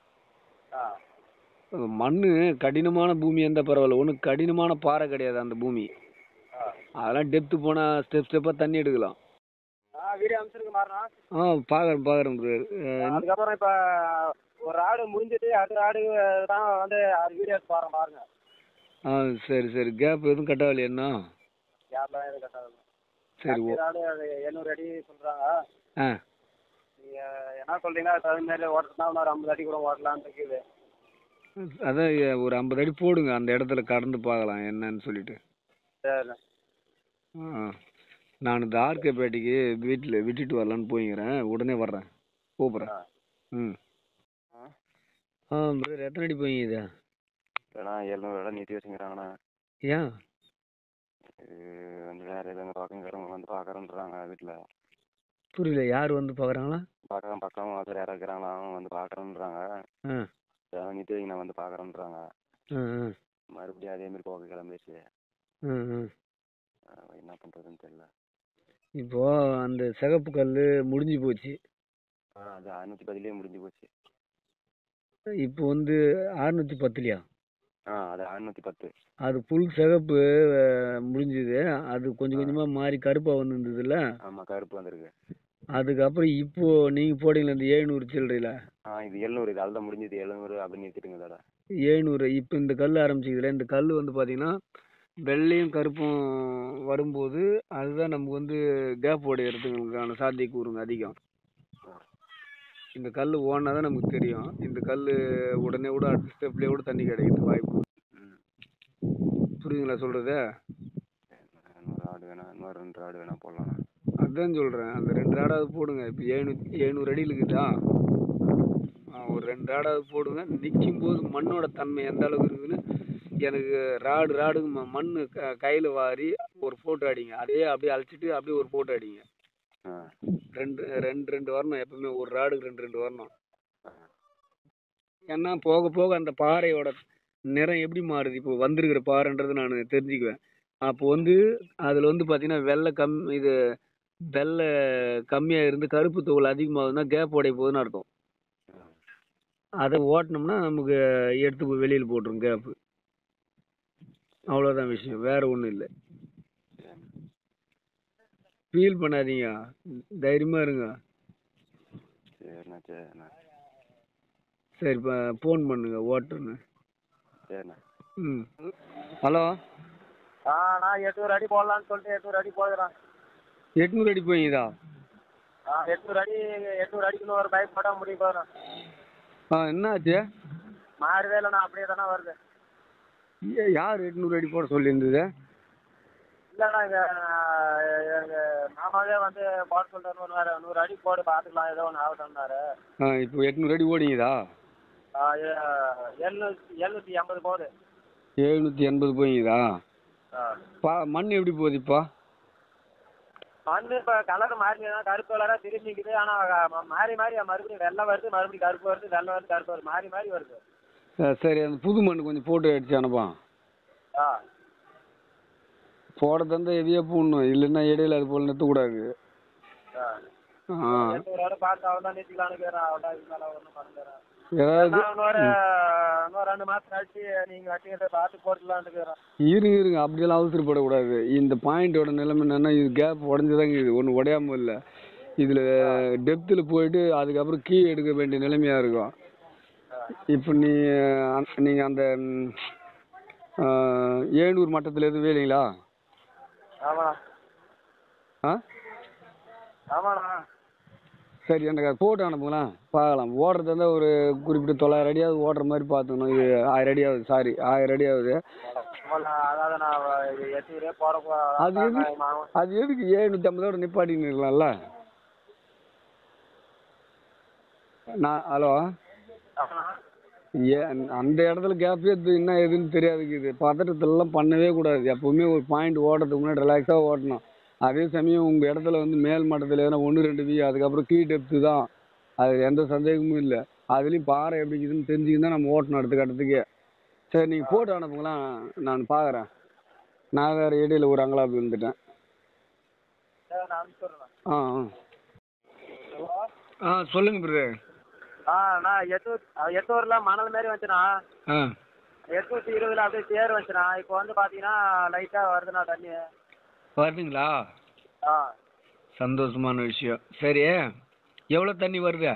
C: ஆ
A: மண்ணு கடினமான பூமி எந்த பரவாயில்ல ஒன்றும் கடினமான பாறை கிடையாது அந்த பூமி
C: ஆ
A: அதெல்லாம் டெப்த்து போனால் ஸ்டெப் ஸ்டெப்பாக தண்ணி எடுக்கலாம்
C: ஆ வீடியோ அனுப்பிச்சிருக்கு மாறினா
A: ஆ பார்க்குறேன் பார்க்குறேன் பிரதர்
C: அதுக்கப்புறம் இப்போ ஒரு ஆடு முடிஞ்சிட்டு அடுத்த ஆடு தான் வந்து அது வீடியோ எடுத்து பாருங்க பாருங்க
A: ஆ சரி சரி கேப் எதுவும் கட்டாகலையா
C: யாரெல்லாம் எதுவும் கட்டாது
A: சரி ஓ
C: ஆடு அது எழுநூறு அடி சொல்கிறாங்க
A: ஆ
C: நீங்கள் என்ன சொல்கிறீங்கன்னா அதுக்கு தகுந்த மாதிரி ஓட்டுறதுனா இன்னொரு ஐம்பது அடி கூட ஓட்டலான்னு இருக்குது
A: அதான் எ- ஒரு ஐம்பது அடி போடுங்க அந்த இடத்துல கடந்து பார்க்கலாம் என்னன்னு சொல்லிட்டு
C: சரிண்ணே
A: ஆ நான் இந்த ஆர்கேபேட்டைக்கு வீட்டில் விட்டுட்டு வரலான்னு போய்க்கிறேன் உடனே வர்றேன் கூப்பிட்றேன்
C: ஆ.
A: ம்
B: ஆ
A: ஆ பிரதர் எத்தனை அடி போய்ங்க இது
B: ஏன்னா எழுநூறு இடம் நீட்டி வச்சுக்கிறாங்கண்ணா
A: ஏன்
B: இது வந்து வேறு எதுவும் பார்க்குங்கிறவங்க வந்து பார்க்குறேன்றாங்க வீட்டில்
A: புரியல யார் வந்து பார்க்குறாங்களா
B: பார்க்கலாம் பக்கம் அது யாராவது இருக்கிறாங்களா அவங்க வந்து பார்க்குறேன்றாங்க
A: ஆ
B: அதான் நீட்டி வைங்க நான் வந்து பார்க்குறேன்றாங்க
A: ஆ ஆ
B: மறுபடியும் அதேமாரி போக கிளம்பிடுச்சு
A: ஆ ஆ
B: அஹ் என்ன பண்ணுறதுன்னு தெரியல
A: இப்போ அந்த சிகப்பு கல் முடிஞ்சு போச்சு
B: ஆ அது அறுநூற்றி பதிலே முடிஞ்சு போச்சு
A: இப்போ வந்து அறுநூற்றி பத்துலையா
B: ஆ அது அறுநூற்றி பத்து
A: அது புல் சிகப்பு அஹ், முடிஞ்சுது அது கொஞ்சம் கொஞ்சமாக மாறி கருப்பாக வந்துருந்ததுல
B: ஆமாம் கருப்பு வந்திருக்கு
A: அதுக்கப்புறம் இப்போ நீங்கள் போடுங்களே இந்த ஏழ்நூறு சில்லறையில்
B: ஆ இது எழுநூறு இது அதுதான் முடிஞ்சது எழுநூறு அப்படி நிறுத்திட்டுங்க தடா
A: ஏழ்நூறு இப்போ இந்த கல் ஆரம்பிச்சிக்கிறதுல இந்த கல் வந்து பார்த்தீங்கன்னா வெள்ளையும் கருப்பும் வரும்போது அதுதான் நமக்கு வந்து கேப் உடையறதுக்கான சாத்தியக்கூறுங்க அதிகம் இந்த கல் ஓடினா தான் நமக்கு தெரியும் இந்த கல் உடனே கூட அடுத்த ஸ்டெப்லேயே கூட தண்ணி கிடைக்கிறது வாய்ப்பு
B: ம்
A: புரியுதுங்களா சொல்கிறது
B: இன்னொரு ஆடு வேணா இன்னொரு ரெண்டு ஆடு வேணா போடலாம்
A: அதான் சொல்கிறேன் அந்த ரெண்டு ஆடாவது போடுங்க இப்போ ஏழ்நூத்தி எழுநூறு அடி இருக்குதா ஆ, ஒரு ரெண்டு ஆடாவது போடுங்க நிற்கும் போது மண்ணோட தன்மை எந்த அளவுக்கு இருக்குதுன்னு எனக்கு ராடு ராடுக்கு ம மண் க கையில் வாரி ஒரு ஃபோட்டோ அடிங்க அதே அப்படியே அழைச்சிட்டு அப்படியே ஒரு ஃபோட்டோ அடிங்க
B: ஆ
A: ரெண்டு ரெண்டு ரெண்டு வரணும் எப்பவுமே ஒரு ராடுக்கு ரெண்டு ரெண்டு வரணும்
B: ஆ.
A: ஏன்னா போக போக அந்த பாறையோட நிறம் எப்படி மாறுது இப்போ வந்திருக்கிற பாறைன்றது நான் தெரிஞ்சுக்குவேன் அப்போ வந்து அதில் வந்து பார்த்தீங்கன்னா வெள்ளை கம் இது வெள்ளை கம்மியாக இருந்து கருப்பு தோல் அதிகமாகுதுன்னா கேப் உடைய போகுதுன்னு அர்த்தம் அதை ஓட்டினோம்னா நமக்கு எடுத்து போய் வெளியில் போட்டுரும் கேப்பு அவ்வளோதான் விஷயம் வேறு ஒன்றும் இல்லை
B: சரி
A: ஃபீல் பண்ணாதீங்க தைரியமாக இருங்க
B: சரிண்ணா சரிண்ணா
A: சரி இப்போ ஃபோன் பண்ணுங்க ஓட்டுன்னு
B: சரிண்ணா
A: ம் ஹலோ
C: ஆ நான் எட்நூறு அடி போடலான்னு சொல்லிட்டு எட்நூறு அடி போடுறேன்
A: எட்நூறு அடி போயிங்கதா
C: ஆ எட்நூறு அடி எட்நூறு அடிக்குன்னு ஒரு பைப் போட்டால் முடியும் போகிறேன்
A: ஆ என்னாச்சு
C: மாறவே இல்லைண்ணா அப்படியே தானே வருது
A: ஏ- யார் எட்நூறு அடி போட சொல்லியிருந்தது
C: இல்லைண்ணா எங்கள் எங்கள் மாமாவே வந்து போட சொல்லிட்டு வேறு நூறு அடி போடு பார்த்துக்கலாம் ஏதோ ஒன்று ஆகட்டும்னாரு
A: ஆ இப்போ எட்நூறு அடி ஓடிங்கதா
C: ஆ, எ- எழுநூத்தி எழுநூற்றி எண்பது போகுது
A: எழுநூற்றி எண்பது போயிங்கதா
C: ஆ
A: பா மண் எப்படி போகுது இப்போ
C: மண் இப்போ கலர் மாறி தான் கருப்பு கலராக திரும்பி நிற்குது ஆனால் மாறி மாறி மறுபடியும் வெள்ளை வருது மறுபடியும் கருப்பு வருது வெள்ளை வருது கருப்பு வருது மாறி மாறி வருது
A: ஆ, சரி அந்த புது மண் கொஞ்சம் ஃபோட்டோ அடிச்சு அனுப்பான்
C: ஆ
A: போட தந்தா எதையோ போடணும் இல்லைன்னா இடையில அது போல் நிறுத்தக்கூடாது
C: ஆ
A: ஆ
C: எட்நூறு வரை பார்த்து அவள் தான் நிறுத்திக்கலான்னு இருக்கிறேன் அவள் தான் இதுக்கு மேலே ஒன்றும் பண்ணுறேன்
A: ஏதாவது
C: நான் இன்னொரு இன்னொரு ரெண்டு மாதம் கழிச்சு நீங்கள் வட்டிக்கிட்ட பார்த்து போட்டுக்கலான்னு இருக்கிறேன்
A: இருங்க இருங்க அப்படியெல்லாம் அவசரப்படக்கூடாது இந்த பாயிண்டோட நிலைமை என்னன்னா இது கேப் உடஞ்சுதாங்க இது ஒன்றும் உடையாம இல்லை இதில் டெப்த்தில் போயிட்டு அதுக்கப்புறம் கீ எடுக்க வேண்டிய நிலைமையாக இருக்கும் இப்போ நீ நீங்கள் அந்த ம், ஆ, ஏனூர் மட்டத்தில் எதுவும் வேலைங்களா
C: ஆமாண்ணா
A: ஆ
C: ஆமாண்ணா
A: சரி எனக்கு அது போட்டு அனுப்புங்களேன் பார்க்கலாம் ஓடுறது இருந்தால் ஒரு குறிப்பிட்ட தொள்ளாயிரம் அடியாவது ஓடுற மாதிரி பார்த்துக்கணும் இது ஆயிரம் அடி ஆகுது சாரி ஆயிரம் அடி ஆகுது
C: ஆமாண்ணா, அதாவது நான் இது எட்நூறே போட போ
A: அது எது அது எதுக்கு ஏழ்நூற்றி ஐம்பதோட நிப்பாட்டின்னு இருக்கலாம்ல நான் ஹலோ
C: ஆமாண்ணா
A: ஏ அந்த இடத்துல கேப் எடுத்து என்ன எதுன்னு தெரியாதுக்கு இது பதட்டத்திலலாம் பண்ணவே கூடாது எப்போவுமே ஒரு பாயிண்ட் ஓடுறதுக்கு முன்னாடி ரிலாக்ஸாக ஓட்டணும் அதே சமயம் உங்கள் இடத்துல வந்து மேல் மட்டத்தில் எதனா ஒன்று ரெண்டு வி அதுக்கப்புறம் கீ டெப்த்து தான் அது எந்த சந்தேகமும் இல்லை அதுலேயும் பாறை எப்படி இருக்குதுன்னு தெரிஞ்சுக்கின்னு தான் நம்ம ஓட்டணும் அடுத்த கட்டத்துக்கே சரி நீங்கள் போட்டு அனுப்புங்களேன் நான் பார்க்குறேன் நான் வேறு இடையில ஒரு அங்கலாப்பு இருந்துட்டேன்
C: சரி நான் அனுப்பிச்சுட்றேன்
A: ஆ ஆ ஆ சொல்லுங்கள் பிரதர்
C: ஆ நான் எட்நூறு எட்நூறுல மணல் மாதிரி வந்துச்சுண்ணா
A: ஆ
C: எட்நூற்றி இருபதுல அப்படியே சேர் வந்துச்சுண்ணா இப்போ வந்து பார்த்தீங்கன்னா லைட்டாக வருதுண்ணா தண்ணி
A: வருதுங்களா
C: ஆ
A: சந்தோஷமான விஷயம் சரி எவ்வளோ தண்ணி வருது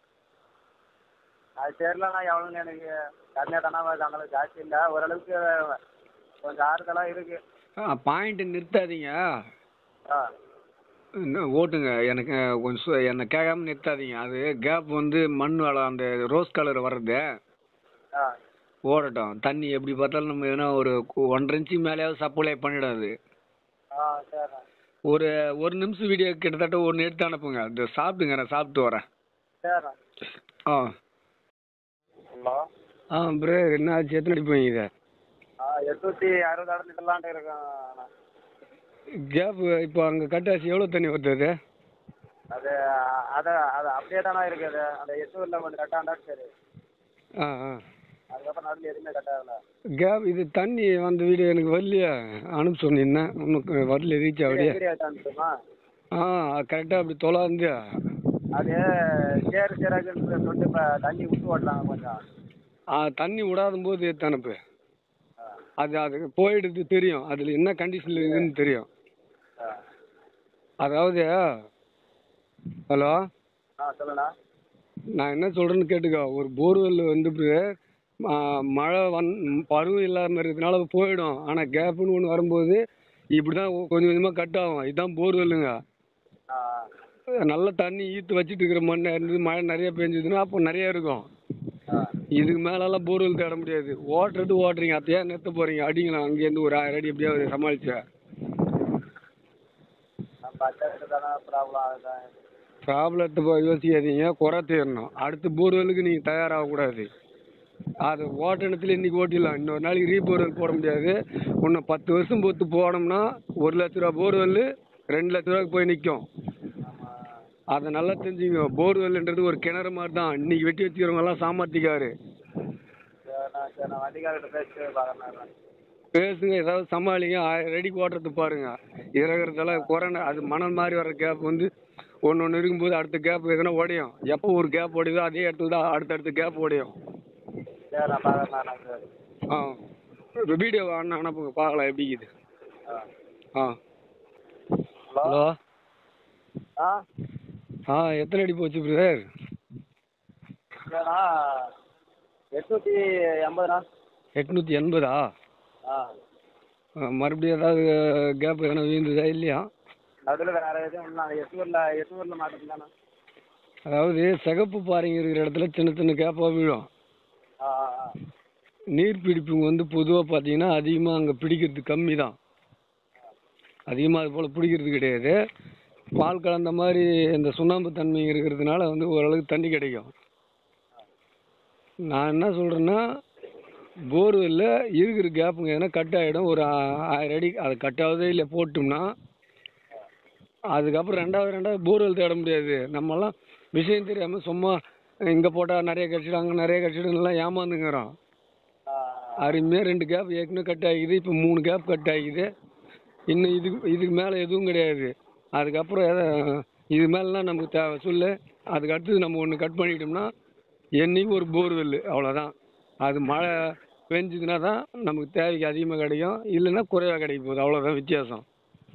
C: அது தெரியலண்ணா எவ்வளோன்னு எனக்கு கம்மியாக தானே வருது அந்தளவுக்கு ஜாஸ்தி இல்லை ஓரளவுக்கு கொஞ்சம் ஆறுதலாக இருக்கு
A: பாயிண்ட்டை நிறுத்தாதீங்க
C: ஆ
A: இன்னும் ஓட்டுங்க எனக்கு கொஞ்சம் சு- என்னை கேட்காம நிறுத்தாதீங்க அது கேப் வந்து மண் வளம் அந்த ரோஸ் கலர் வர்றது
C: ஆ
A: ஓடட்டும் தண்ணி எப்படி பார்த்தாலும் நம்ம எதனா ஒரு கு- ஒன்றரை இன்ச்சு மேலேயாவது சப்ளை பண்ணிடாது
C: ஆ சரிண்ணா
A: ஒரு ஒரு நிமிஷம் வீடியோ கிட்டத்தட்ட ஒன்று எடுத்து அனுப்புங்க இந்த சாப்பிட்டுங்க நான் சாப்பிட்டு வரேன்
C: சரிண்ணா
A: ஆ
C: ஹலோ
A: ஆ ப்ரோ என்ன ஆச்சு எத்தனை அடி போயிங்க இதை
C: ஆ எட்நூற்றி அறுபது அடைஞ்சிட்டலான்ட்டு இருக்கேன் அண்ணா.
A: கேப் இப்போ அங்கே கட்டாச்சு எவ்வளோ தண்ணி வருது அது
C: அது அதை அது அப்படியே தானே இருக்குது அந்த எட்நூறில் கொஞ்சம் கட்டாண்டா சரி
A: ஆ ஆ
C: அதுக்கப்புறம் நடுவில் எதுவுமே கட்டாகல
A: கேப் இது தண்ணி வந்த வீடியோ எனக்கு வரலையா அனுப்ப சொன்னீங்கன்னா உனக்கு வரல ரீச் ஆகலையா
C: வீடியோ அனுப்பிச்சுமா
A: ஆ கரெக்டாக அப்படி தொலாந்து
C: அது சேரு சேராக்குன்னு சொல்லிட்டு இப்போ தண்ணி விட்டு ஓட்டுறாங்க கொஞ்சம்
A: ஆ தண்ணி விடாத போது எடுத்து அனுப்பு
C: ஆ
A: அது அது போயிடுது தெரியும் அதில் என்ன கண்டிஷனில் இருக்குதுன்னு தெரியும்
C: ஆ
A: அதாவது ஹலோ
C: ஆ சொல்லுண்ணா
A: நான் என்ன சொல்கிறேன்னு கேட்டுக்கோ ஒரு போர்வெல் வந்து ஆ, மழை வந் பருவம் இல்லாமல் இருக்கிறதுனால அது போயிடும் ஆனால் கேப்புன்னு ஒன்று வரும்போது இப்படி தான் கொஞ்சம் கொஞ்சமாக கட் ஆகும் இதுதான் போர்வெல்லுங்க
C: ஆ
A: நல்ல தண்ணி ஈத்து வச்சிட்டு இருக்கிற மண் இருந்து மழை நிறைய பெஞ்சதுன்னா அப்போ நிறைய இருக்கும்
C: ஆ
A: இதுக்கு மேலெல்லாம் போர்வெல் தேட முடியாது ஓட்டுறது ஓட்டுறீங்க அதையே நிறுத்த போகிறீங்க அடிங்களா அங்கேருந்து ஒரு ஆயிரம் அடி எப்படியாவது சமாளிச்சு
C: நம்ம பட்ஜெட்டு தானே ப்ராப்ளம் அதுதான்
A: ப்ராப்ளத்தை போய் யோசிக்காதீங்க குறை தீரணும் அடுத்த போர்வெலுக்கு நீங்கள் தயாராகக்கூடாது அது ஓட்டணத்தில் இன்றைக்கி ஓட்டிடலாம் இன்னொரு நாளைக்கு ரீ போர்வெல் போட முடியாது இன்னும் பத்து வருஷம் பொறுத்து போனோம்னா ஒரு லட்ச ரூபா போர்வெல் ரெண்டு லட்ச ரூபாய்க்கு போய் நிற்கும் அதை நல்லா தெரிஞ்சுங்க போர்வெல்ன்றது ஒரு கிணறு மாதிரி தான் இன்னைக்கு வெட்டி வச்சுக்கிறவங்கெல்லாம் சாமர்த்திக்காரு
C: சரிண்ணா சரிண்ணா வண்டிக்காரர்கிட்ட பேசிட்டு பார்க்குறேன்
A: பேசுங்க ஏதாவது சமாளிங்க ஆயிரம் அடிக்கு ஓட்டுறது பாருங்க இறங்குறதெல்லாம் கொரோனா அது மணல் மாதிரி வர கேப் வந்து ஒன்று ஒன்று இருக்கும்போது அடுத்த கேப் எதுனா உடையும் எப்போ ஒரு கேப் உடையுதோ அதே இடத்துல தான் அடுத்தடுத்த கேப் உடையும்
C: சரிண்ணா பார்க்குறேண்ணா சரி
A: ஆ வீடியோ அண்ணா அனுப்புங்க பார்க்கலாம் எப்படி இது
C: ஆ
A: ஆ
C: ஹலோ
A: ஹலோ
C: ஆ
A: ஆ எத்தனை அடி போச்சு பிரதர்
C: இல்லைண்ணா எட்நூற்றி எண்பதுண்ணா
A: எட்நூற்றி எண்பதா
C: ஆ
A: ஆ, மறுபடியும் ஏதாவது கேப் எதனா வீழ்ந்ததா இல்லையா
C: நடுவில் வேறு எதுவும் இல்லை எட்நூறில் எட்நூறில் மாட்டிக்கலாண்ணா
A: அதாவது சிகப்பு பாறைங்க இருக்கிற இடத்துல சின்ன சின்ன கேப்பாக விழும்
C: ஆ ஆ ஆ
A: நீர் பிடிப்புங்க வந்து பொதுவாக பார்த்தீங்கன்னா அதிகமாக அங்கே பிடிக்கிறது கம்மி தான் அதிகமாக அது போல் பிடிக்கிறது கிடையாது பால் கலந்த மாதிரி இந்த சுண்ணாம்பு தன்மை இருக்கிறதுனால வந்து ஓரளவுக்கு தண்ணி கிடைக்கும் நான் என்ன சொல்கிறேன்னா போர்வெல்ல இருக்கிற கேப்புங்க எதனா கட் ஆகிடும் ஒரு ஆ- ஆயிரம் அடி அது கட் ஆகுதே இல்லை போட்டோம்னா அதுக்கப்புறம் ரெண்டாவது ரெண்டாவது போர்வெல் தேட முடியாது நம்மலாம் விஷயம் தெரியாமல் சும்மா இங்கே போட்டால் நிறைய கிடச்சிடும் அங்கே நிறைய கிடச்சிடும்லாம் ஏமாந்துங்கிறோம்
C: ஆ
A: அருமையாக ரெண்டு கேப் ஏற்கனவே கட் ஆகிக்குது இப்போ மூணு கேப் கட் ஆகிக்குது இன்னும் இதுக்கு இதுக்கு மேலே எதுவும் கிடையாது அதுக்கப்புறம் எதை இது மேலாம் நமக்கு தேவை சொல்லு அதுக்கு அடுத்தது நம்ம ஒன்று கட் பண்ணிட்டோம்னா என்னைக்கு ஒரு போர்வெல் அவ்வளோதான் அது மழை பெஞ்சதுன்னா தான் நமக்கு தேவைக்கு அதிகமாக கிடைக்கும் இல்லைன்னா குறைவாக கிடைக்க போகுது அவ்வளோதான் வித்தியாசம்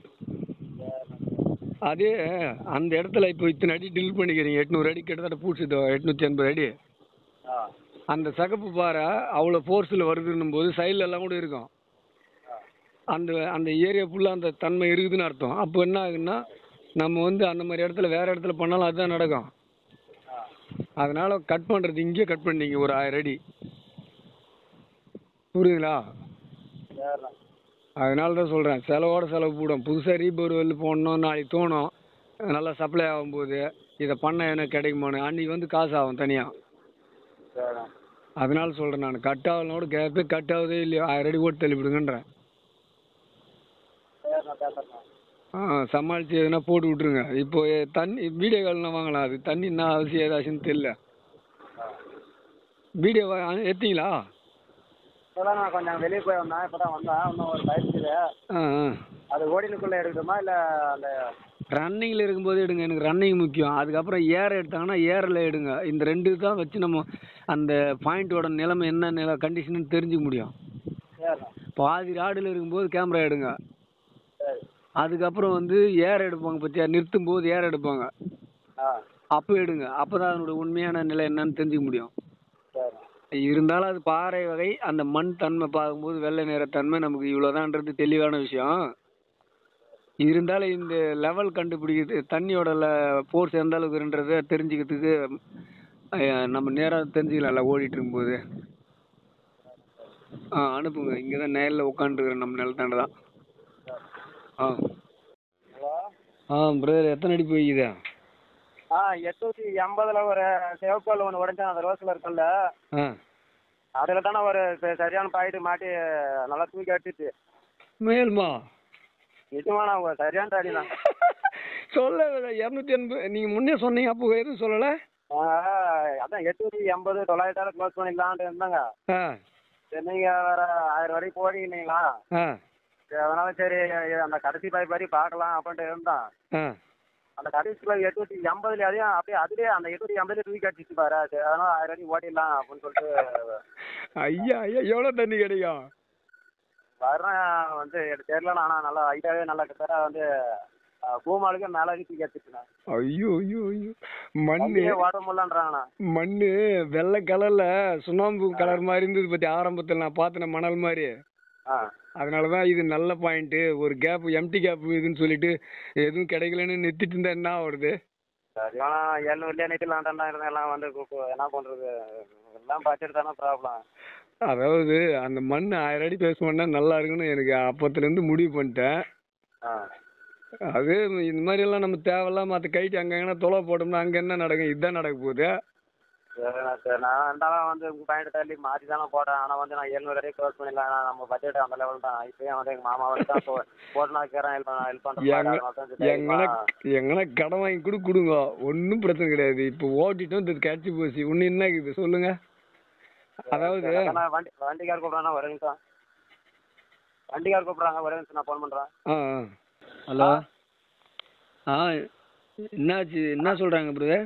A: அதே அந்த இடத்துல இப்போ இத்தனை அடி டில் பண்ணிக்கிறீங்க எட்நூறு அடி கிட்டத்தட்ட பூச்சிதோ எட்நூற்றி எண்பது அடி
C: ஆ
A: அந்த சகப்பு பாறை அவ்வளோ ஃபோர்ஸில் வருதுன்னும் போது சைடில் எல்லாம் கூட இருக்கும் அந்த அந்த ஏரியா ஃபுல்லாக அந்த தன்மை இருக்குதுன்னு அர்த்தம் அப்போ என்ன ஆகுதுன்னா நம்ம வந்து அந்த மாதிரி இடத்துல வேறு இடத்துல பண்ணாலும் அதுதான் நடக்கும் அதனால் கட் பண்ணுறது இங்கேயே கட் பண்ணீங்க ஒரு ஆயிரம் அடி புரியுதுங்களா
C: சரிண்ணா
A: அதனால தான் சொல்கிறேன் செலவோட செலவு கூடும் புதுசாக ரீபோர்வெல் போடணும் நாளைக்கு தோணும் நல்லா சப்ளை ஆகும்போது இதை பண்ண எனக்கு கிடைக்குமான்னு அன்றைக்கி வந்து காசு ஆகும் தனியாக
C: சரிண்ணா
A: அதனால சொல்கிறேன் நான் கட் ஆகலனோட கேப்பே கட் ஆகுதே இல்லையோ ஆயிரம் அடி போட்டு தள்ளிவிடுங்கன்றேன்
C: சரிண்ணா பேசுகிறேண்ணா
A: ஆ சமாளித்து எதுனா போட்டு விட்ருங்க இப்போ எ- தண்ணி வீடியோ கால்லாம் வாங்கலாம் அது தண்ணி என்ன அவசியம் ஏதாச்சுன்னு தெரியல வீடியோ எடுத்தீங்களா
C: இப்போதான் நான் கொஞ்சம் வெளியே போய் வந்தேன் இப்போ தான் வந்தேன் இன்னும் ஒரு பயிற்சி இருக்குது
A: ஆ ஆ
C: அது ஓடினுக்குள்ளே எடுக்கணுமா இல்லை அந்த
A: ரன்னிங்கில் இருக்கும்போது எடுங்க எனக்கு ரன்னிங் முக்கியம் அதுக்கப்புறம் ஏர் எடுத்தாங்கன்னா ஏரில் எடுங்க இந்த ரெண்டு தான் வச்சு நம்ம அந்த பாயிண்ட்டோட நிலைமை என்ன நில கண்டிஷன் தெரிஞ்சுக்க முடியும்
C: சரிண்ணா
A: பாதி ராடில் இருக்கும்போது கேமரா எடுங்க
C: சரி
A: அதுக்கப்புறம் வந்து ஏர் எடுப்பாங்க பற்றியா நிறுத்தும் போது ஏர் எடுப்பாங்க
C: ஆ
A: அப்போ எடுங்க அப்போ தான் அதனோட உண்மையான நிலை என்னன்னு தெரிஞ்சுக்க முடியும்
C: சரிண்ணா
A: இருந்தாலும் அது பாறை வகை அந்த மண் தன்மை பார்க்கும்போது வெள்ளை நிறத்தன்மை நமக்கு இவ்வளோதான்றது தெளிவான விஷயம் இருந்தாலும் இந்த லெவல் கண்டுபிடிக்கிறது தண்ணியோட ஃபோர்ஸ் எந்த அளவுக்கு இருக்குன்றதை தெரிஞ்சுக்கிறதுக்கு அஹ், நம்ம நேராக தெரிஞ்சுக்கலாம்ல ஓடிட்டு இருக்கும்போது ஆ அனுப்புங்க இங்கே தான் நேரில் உட்காந்துருக்குறேன் நம்ம நிலத்தாண்ட தான் ஆ
C: ஹலோ
A: ஆ பிரதர் எத்தனை அடி போய்க்குதா
C: ஆ எட்நூற்றி எண்பதில் ஒரு சிவப்பால் ஒன்று உடஞ்சேன் அந்த ரோஸ் கலர் கல்ல
A: ஆ
C: அதில் தானே ஒரு ச- சரியான பாயிட்டு மாட்டி நல்லா தூக்கி அடிச்சிச்சு
A: மேல்மா
C: நிஜமாண்ணா உங்க சரியான தாடி தான்
A: சொல்ல இரநூத்தி எண்பது நீங்கள் முன்னே சொன்னீங்க அப்போ எதுவும் சொல்லலை
C: ஆ, அதான் எட்நூற்றி எண்பது தொள்ளாயிரத்தால க்ளோஸ் பண்ணிக்கலான்ட்டு இருந்தாங்க
A: ஆ
C: சரி நீங்கள் வேறு ஆயிரம் வரைக்கும் போடுவீங்களா
A: ஆ
C: சரி அதனால சரி அந்த கடைசி பாய் மாதிரி பார்க்கலாம் அப்படின்ட்டு இருந்தான்
A: ஆ
C: அந்த கடைசி பாய் எட்நூற்றி எண்பதுல அதையும் அப்படியே அதுலேயே அந்த எட்நூற்றி எண்பதுல தூக்கி அடிச்சிச்சு பாரு சரி அதனால ஆயிரம் வரைக்கும் ஓட்டிடலாம் அப்படின்னு சொல்லிட்டு
A: ஐயா ஐயா எவ்வளோ தண்ணி கிடைக்கும்
C: வர்றேன் வந்து எனக்கு தெரியல ஆனால் நல்லா ஹைட்டாகவே நல்லா கிட்ட வந்து அஹ், பூமாளுக்கு மேலே வரைக்கும் தூக்கி அடிச்சிச்சுண்ணா
A: ஐயோ ஐயோ ஐயோ மண்ணு
C: வண்டியே ஓட்ட முடியலன்றாங்கண்ணா
A: மண்ணு வெள்ளை கலர்ல சுண்ணாம்பு கலர் மாதிரி இருந்தது பத்தி ஆரம்பத்தில் நான் பார்த்தேன் மணல் மாதிரி
C: ஆ
A: அதனால தான் இது நல்ல பாயிண்ட்டு ஒரு கேப் எம்டி கேப் இதுன்னு சொல்லிட்டு எதுவும் கிடைக்கலன்னு நிறுத்திட்டு இருந்தா என்ன ஆகுறது
C: சரி ஆனால் எழுநூறுலேயே நிற்கலான்டா இருந்தேன் எல்லாம் வந்து கு- கு- என்ன பண்ணுறது எல்லாம் பட்ஜெட் தானே ப்ராப்ளம்
A: அதாவது அந்த மண் ஆயிரம் அடி பேசுவோன்னா நல்லா இருக்குன்னு எனக்கு அப்பத்துலேருந்து முடிவு பண்ணிட்டேன்
C: ஆ
A: அது இந்த மாதிரி எல்லாம் நம்ம தேவையில்லாம மற்ற கைட்டு அங்கே எங்கன்னா தொலை போட்டோம்னா அங்கே என்ன நடக்கும் இதுதான் நடக்க போகுது
C: சரிண்ணா சரி நான் இருந்தாலும் வந்து உங்கள் பாயிண்ட் தள்ளி மாற்றி தானே போட்டேன் ஆனால் வந்து நான் எழுநூறு வரையும் க்ளோஸ் பண்ணிடலாம் ஏன்னா நம்ம பட்ஜெட் அந்த லெவல் தான் இப்போயும் வந்து எங்கள் மாமா வந்து தான் போ போட்டு நான் கேட்குறேன் ஹெல்ப் ஹெல்ப்
A: எங்க
C: பண்ணுறேன்
A: எங்கன்னா எங்கன்னா கடன் வாங்கி கூட கொடுங்க ஒன்றும் பிரச்சனை கிடையாது இப்போ ஓட்டிட்டோம் இது கிடச்சி போச்சு ஒன்று என்ன இருக்குது சொல்லுங்க அதாவது
C: வண்டி வண்டிக்கார் கூப்பிட்றாங்க ஒரு நிமிஷம் வண்டிக்கார் கூப்பிட்றாங்க ஒரு நிமிஷம் நான் ஃபோன் பண்ணுறேன்
A: ஆ ஹலோ ஆ என்னாச்சு என்ன சொல்கிறாங்க பிரதர்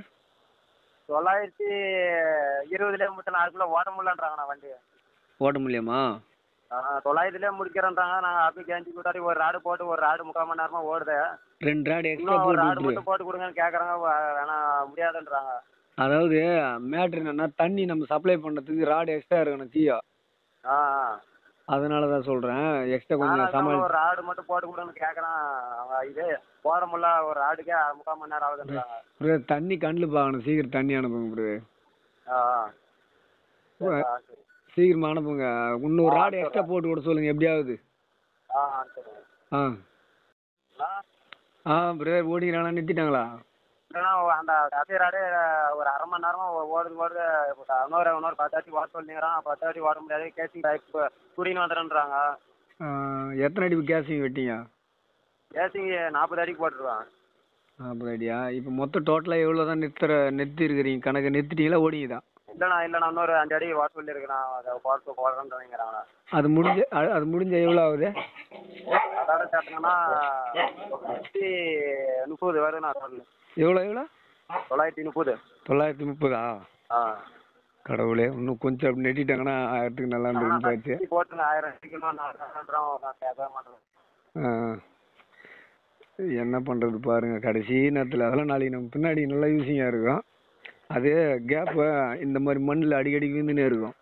C: தொள்ளாயிரத்தி இருபதுலேயே முப்பத்தி நாலுக்குள்ளே ஓட்ட முடியலன்றாங்கண்ணா வண்டி
A: ஓட்ட முடியுமா
C: ஆ, தொள்ளாயிரத்துலேயே முடிக்கிறேன்றாங்க நாங்கள் அப்படி கேஞ்சி கூட்டாடி ஒரு ராடு போட்டு ஒரு ராடு முக்கால் மணி நேரமாக ஓடுது
A: ரெண்டு ராடு எக்ஸ்ட்ரா
C: இன்னும் ஒரு
A: போட்டு
C: ராடு
A: விட்டுரு
C: மட்டும் போட்டு கொடுங்கன்னு கேட்குறாங்க வேணா முடியாதுன்றாங்க
A: அதாவது மேட்ரு என்னன்னா தண்ணி நம்ம சப்ளை பண்ணுறதுக்கு ராடு எக்ஸ்ட்ரா இருக்கணும் தீயா
C: ஆ
A: அதனால தான் சொல்கிறேன் எக்ஸ்ட்ரா கொஞ்சம்
C: நானும்
A: சமாளி
C: ஒரு ராடு மட்டும் போட்டு கொடுங்கன்னு கேட்குறேன் அவங்க இது போட முடியல ஒரு ராடுக்கே முக்கால் மணி நேரம் ஆகுதுன்றாங்க
A: ப்ரோ தண்ணி கண்ணில் பார்க்கணும் சீக்கிரம் தண்ணி அனுப்புங்க ப்ரோ
C: ஆ ஆ. சரி, ஆ, சரி.
A: சீக்கிரமா அனுப்புங்க இன்னொரு ராடு எக்ஸ்ட்ரா போட்டு விட சொல்லுங்க எப்படியாவது
C: ஆ ஆ, சரி
A: ஆ
C: ஆ
A: ஆ ப்ரோ ஓடிக்கிறாங்களா நிறுத்திட்டாங்களா
C: இல்லைன்னா அந்த கதை ராடு ஒரு அரை மணி நேரமா ஓ- ஓடுது ஓடுது இப்போ இன்னொரு இன்னொரு பத்து வாட்டி ஓட சொல்லிங்கிறான் பத்து வாட்டி ஓட முடியாது கேசி குடின்னு வந்துடுன்றாங்க
A: ஆ, எத்தனை அடி கேசிங் வெட்டிங்க
C: கேசி நாற்பது அடிக்கு போட்டுருவான்
A: நாற்பது அடியா இப்போ மொத்தம் டோட்டலாக எவ்வளோ தான் நிறுத்துற நிறுத்தி இருக்கிறீங்க கணக்கு நிறுத்திட்டீங்களா ஓடிங்க தான்
C: இல்லைண்ணா இல்லைண்ணா இன்னொரு அஞ்சு அடி ஓட சொல்லியிருக்கிறேன் அதை போட்டு போடுறேன்றாங்கிறாங்க
A: அது முடிஞ்ச அ- அது முடிஞ்ச எவ்வளோ ஆகுது
C: அதோட சேர்த்தோம்னா தொள்ளாயிரத்தி முப்பது வருது நான் சொல்லு
A: எவ்வளோ எவ்வளோ
C: தொள்ளாயிரத்தி முப்பது
A: தொள்ளாயிரத்தி முப்பதா
C: ஆ
A: கடவுளே இன்னும் கொஞ்சம் அப்படி நெட்டிட்டாங்கன்னா ஆயிரத்துக்கு நல்லா இருந்துருக்கு போச்சு
C: போட்டுங்க ஆயிரம் அடிக்கணும் நான் நான் கேட்க மாட்டேன்
A: ஆ. என்ன பண்ணுறது பாருங்க கடைசி நேரத்தில் அதெல்லாம் நாளைக்கு நம்ம பின்னாடி நல்லா யூஸிங்காக இருக்கும் அதே கேப்பை இந்த மாதிரி மண்ணில் அடிக்கடி விழுந்துனே இருக்கும்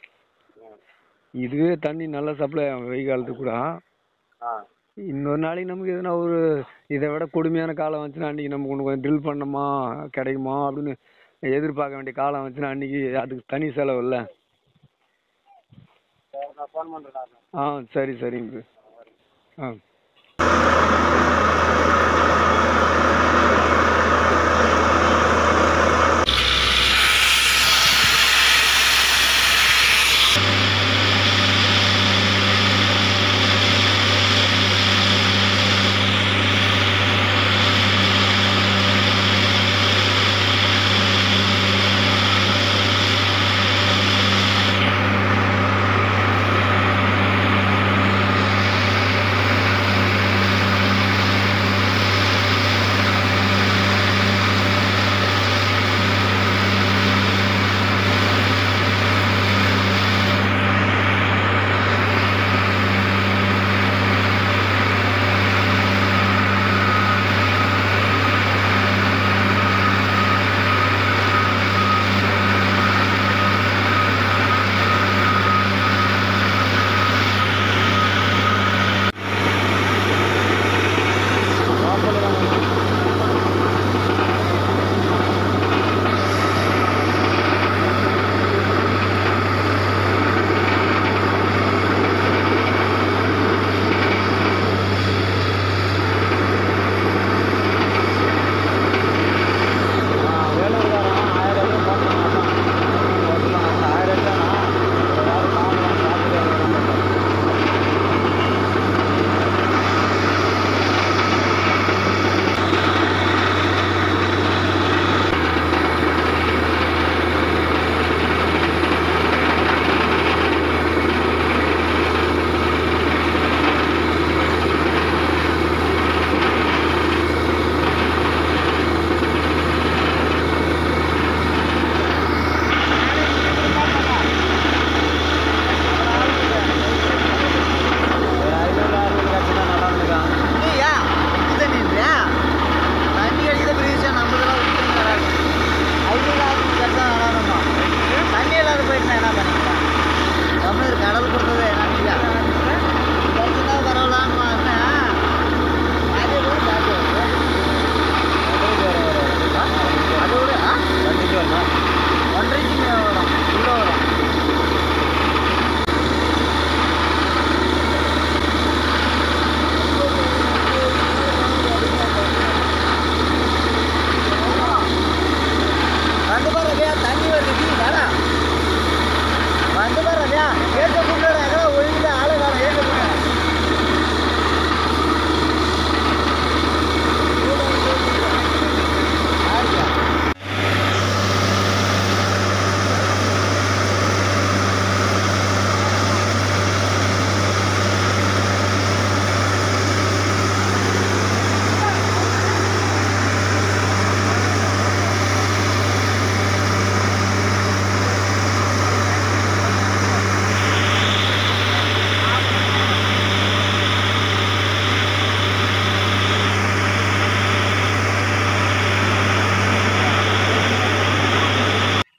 A: இதுவே தண்ணி நல்லா சப்ளை ஆகும் வெயில் காலத்துக்கு கூட
C: ஆ
A: இன்னொரு நாளைக்கு நமக்கு எதுனா ஒரு இதை விட கொடுமையான காலம் வந்துச்சுன்னா அன்றைக்கி நமக்கு ஒன்று கொஞ்சம் ட்ரில் பண்ணோமா கிடைக்குமா அப்படின்னு எதிர்பார்க்க வேண்டிய காலம் வந்துச்சுன்னா அன்றைக்கி அதுக்கு தனி செலவு இல்லை
C: சரி நான் ஃபோன் பண்ணுறேன்
A: ஆ சரி சரிங்க ஆ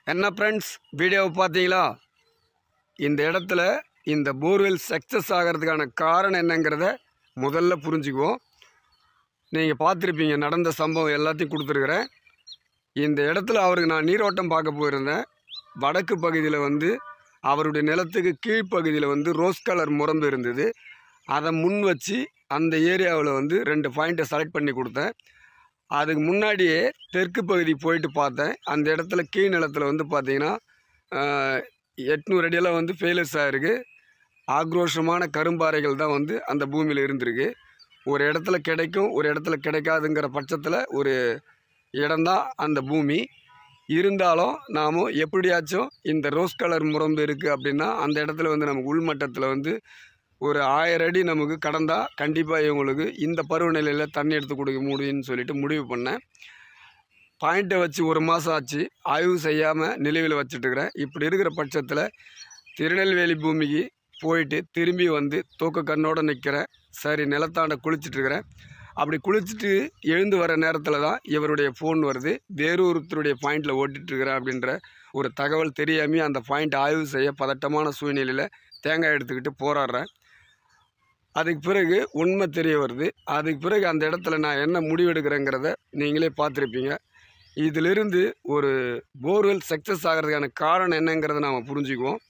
A: என்ன ஃப்ரெண்ட்ஸ் வீடியோவை பார்த்தீங்களா இந்த இடத்துல இந்த போர்வெல் சக்ஸஸ் ஆகிறதுக்கான காரணம் என்னங்கிறத முதல்ல புரிஞ்சுக்குவோம் நீங்கள் பார்த்துருப்பீங்க நடந்த சம்பவம் எல்லாத்தையும் கொடுத்துருக்குறேன் இந்த இடத்துல அவருக்கு நான் நீரோட்டம் பார்க்க போயிருந்தேன் வடக்கு பகுதியில் வந்து அவருடைய நிலத்துக்கு கீழ்ப்பகுதியில் வந்து ரோஸ் கலர் முரம்பு இருந்தது அதை முன் வச்சு அந்த ஏரியாவில் வந்து ரெண்டு பாயிண்ட்டை செலக்ட் பண்ணி கொடுத்தேன் அதுக்கு முன்னாடியே தெற்கு பகுதி போயிட்டு பார்த்தேன் அந்த இடத்துல கீழ் நிலத்தில் வந்து பார்த்தீங்கன்னா ஆஹ், எட்நூறு அடியெல்லாம் வந்து ஃபெயிலர்ஸ் ஆகிருக்கு ஆக்ரோஷமான கரும்பாறைகள் தான் வந்து அந்த பூமியில் இருந்திருக்கு ஒரு இடத்துல கிடைக்கும் ஒரு இடத்துல கிடைக்காதுங்கிற பட்சத்தில் ஒரு இடம்தான் அந்த பூமி இருந்தாலும் நாம் எப்படியாச்சும் இந்த ரோஸ் கலர் முரம்பு இருக்குது அப்படின்னா அந்த இடத்துல வந்து நமக்கு உள்மட்டத்தில் வந்து ஒரு ஆயிரம் அடி நமக்கு கடந்தால் கண்டிப்பாக இவங்களுக்கு இந்த பருவநிலையில் தண்ணி எடுத்து கொடுக்க முடியும்னு சொல்லிட்டு முடிவு பண்ணேன் பாயிண்ட்டை வச்சு ஒரு மாதம் ஆச்சு ஆய்வு செய்யாமல் நிலுவையில் வச்சுட்டுருக்கிறேன் இப்படி இருக்கிற பட்சத்தில் திருநெல்வேலி பூமிக்கு போயிட்டு திரும்பி வந்து தூக்க கண்ணோடு நிற்கிறேன் சரி நிலத்தாண்ட குளிச்சிட்ருக்கிறேன் அப்படி குளிச்சுட்டு எழுந்து வர நேரத்தில் தான் இவருடைய ஃபோன் வருது வேறு ஒருத்தருடைய பாயிண்டில் ஓட்டிகிட்ருக்கிறேன் அப்படின்ற ஒரு தகவல் தெரியாமல் அந்த பாயிண்ட் ஆய்வு செய்ய பதட்டமான சூழ்நிலையில் தேங்காய் எடுத்துக்கிட்டு போராடுறேன் அதுக்கு பிறகு உண்மை தெரிய வருது அதுக்கு பிறகு அந்த இடத்துல நான் என்ன முடிவெடுக்கிறேங்கிறத நீங்களே பார்த்துருப்பீங்க இதிலிருந்து ஒரு போர்வெல் சக்ஸஸ் ஆகிறதுக்கான காரணம் என்னங்கிறத நாம் புரிஞ்சுக்குவோம்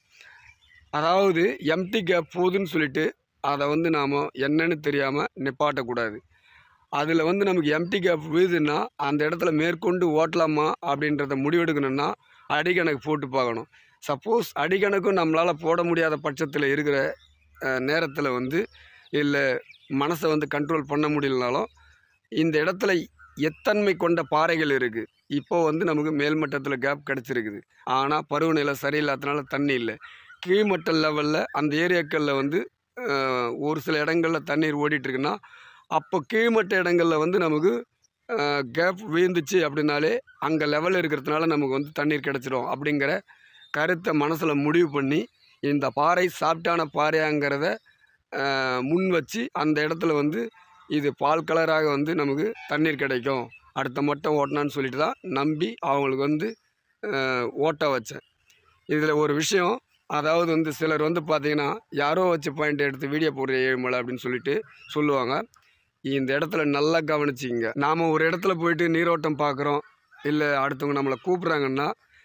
A: அதாவது எம்டி கேப் போகுதுன்னு சொல்லிட்டு அதை வந்து நாம் என்னன்னு தெரியாமல் நிப்பாட்டக்கூடாது அதில் வந்து நமக்கு எம்டி கேப் விழுதுன்னா அந்த இடத்துல மேற்கொண்டு ஓட்டலாமா அப்படின்றத முடிவெடுக்கணும்னா அடிக்கணக்கு போட்டு பார்க்கணும் சப்போஸ் அடிக்கணக்கும் நம்மளால் போட முடியாத பட்சத்தில் இருக்கிற நேரத்தில் வந்து இல்லை மனசை வந்து கண்ட்ரோல் பண்ண முடியலனாலும் இந்த இடத்துல எத்தன்மை கொண்ட பாறைகள் இருக்குது இப்போ வந்து நமக்கு மேல்மட்டத்தில் கேப் கிடச்சிருக்குது ஆனால் பருவநிலை சரியில்லாதனால தண்ணி இல்லை கீழ்மட்ட லெவலில் அந்த ஏரியாக்களில் வந்து அஹ், ஒரு சில இடங்களில் தண்ணீர் ஓடிட்டுருக்குன்னா அப்போ கீழ்மட்ட இடங்களில் வந்து நமக்கு கேப் விழுந்துச்சு அப்படின்னாலே அங்கே லெவல் இருக்கிறதுனால நமக்கு வந்து தண்ணீர் கிடச்சிடும் அப்படிங்கிற கருத்தை மனசில் முடிவு பண்ணி இந்த பாறை சாப்பிட்டான பாறையாங்கிறத அஹ், முன் வச்சு அந்த இடத்துல வந்து இது பால் கலராக வந்து நமக்கு தண்ணீர் கிடைக்கும் அடுத்த மட்டம் ஓட்டினான்னு சொல்லிட்டு தான் நம்பி அவங்களுக்கு வந்து அஹ், ஓட்ட வச்சேன் இதில் ஒரு விஷயம் அதாவது வந்து சிலர் வந்து பார்த்தீங்கன்னா யாரோ வச்சு பாயிண்ட் எடுத்து வீடியோ போடுற ஏழுமலை அப்படின்னு சொல்லிட்டு சொல்லுவாங்க இந்த இடத்துல நல்லா கவனிச்சிங்க நாம் ஒரு இடத்துல போயிட்டு நீரோட்டம் பார்க்குறோம் இல்லை அடுத்தவங்க நம்மளை கூப்பிட்றாங்கன்னா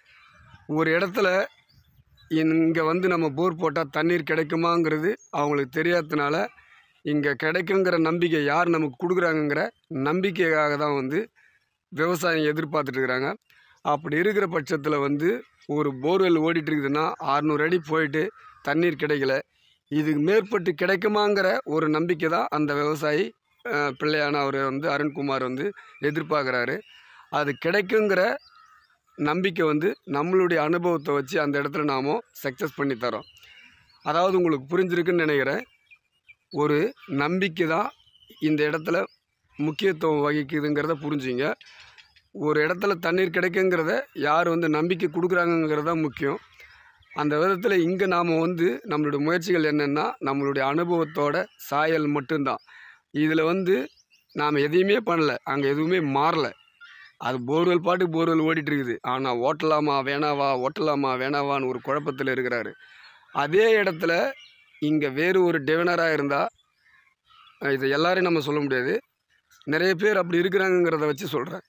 A: ஒரு இடத்துல இங்கே வந்து நம்ம போர் போட்டால் தண்ணீர் கிடைக்குமாங்கிறது அவங்களுக்கு தெரியாததுனால இங்கே கிடைக்குங்கிற நம்பிக்கை யார் நமக்கு கொடுக்குறாங்கங்கிற நம்பிக்கைக்காக தான் வந்து விவசாயம் எதிர்பார்த்துட்டு இருக்கிறாங்க அப்படி இருக்கிற பட்சத்தில் வந்து ஒரு போர்வெல் ஓடிட்டு இருக்குதுன்னா அறநூறு அடி போயிட்டு தண்ணீர் கிடைக்கல இதுக்கு மேற்பட்டு கிடைக்குமாங்கிற ஒரு நம்பிக்கை தான் அந்த விவசாயி அஹ், பிள்ளையான அவர் வந்து அருண்குமார் வந்து எதிர்பார்க்குறாரு அது கிடைக்குங்கிற நம்பிக்கை வந்து நம்மளுடைய அனுபவத்தை வச்சு அந்த இடத்துல நாம் சக்ஸஸ் பண்ணி தரோம் அதாவது உங்களுக்கு புரிஞ்சிருக்குன்னு நினைக்கிறேன் ஒரு நம்பிக்கை தான் இந்த இடத்துல முக்கியத்துவம் வகிக்குதுங்கிறத புரிஞ்சுங்க ஒரு இடத்துல தண்ணீர் கிடைக்குங்கிறத யார் வந்து நம்பிக்கை கொடுக்குறாங்கங்கிறது தான் முக்கியம் அந்த விதத்தில் இங்கே நாம் வந்து நம்மளுடைய முயற்சிகள் என்னென்னா நம்மளுடைய அனுபவத்தோட சாயல் மட்டும்தான் இதில் வந்து நாம் எதையுமே பண்ணல அங்கே எதுவுமே மாறல அது போர்வெல் பாட்டுக்கு போர்வெல் ஓடிட்டு இருக்குது ஆனால் ஓட்டலாமா வேணாவா ஓட்டலாமா வேணாவான்னு ஒரு குழப்பத்தில் இருக்கிறாரு அதே இடத்துல இங்கே வேறு ஒரு டிவனராக இருந்தால் இதை எல்லாரையும் நம்ம சொல்ல முடியாது நிறைய பேர் அப்படி இருக்கிறாங்கங்கிறத வச்சு சொல்கிறேன்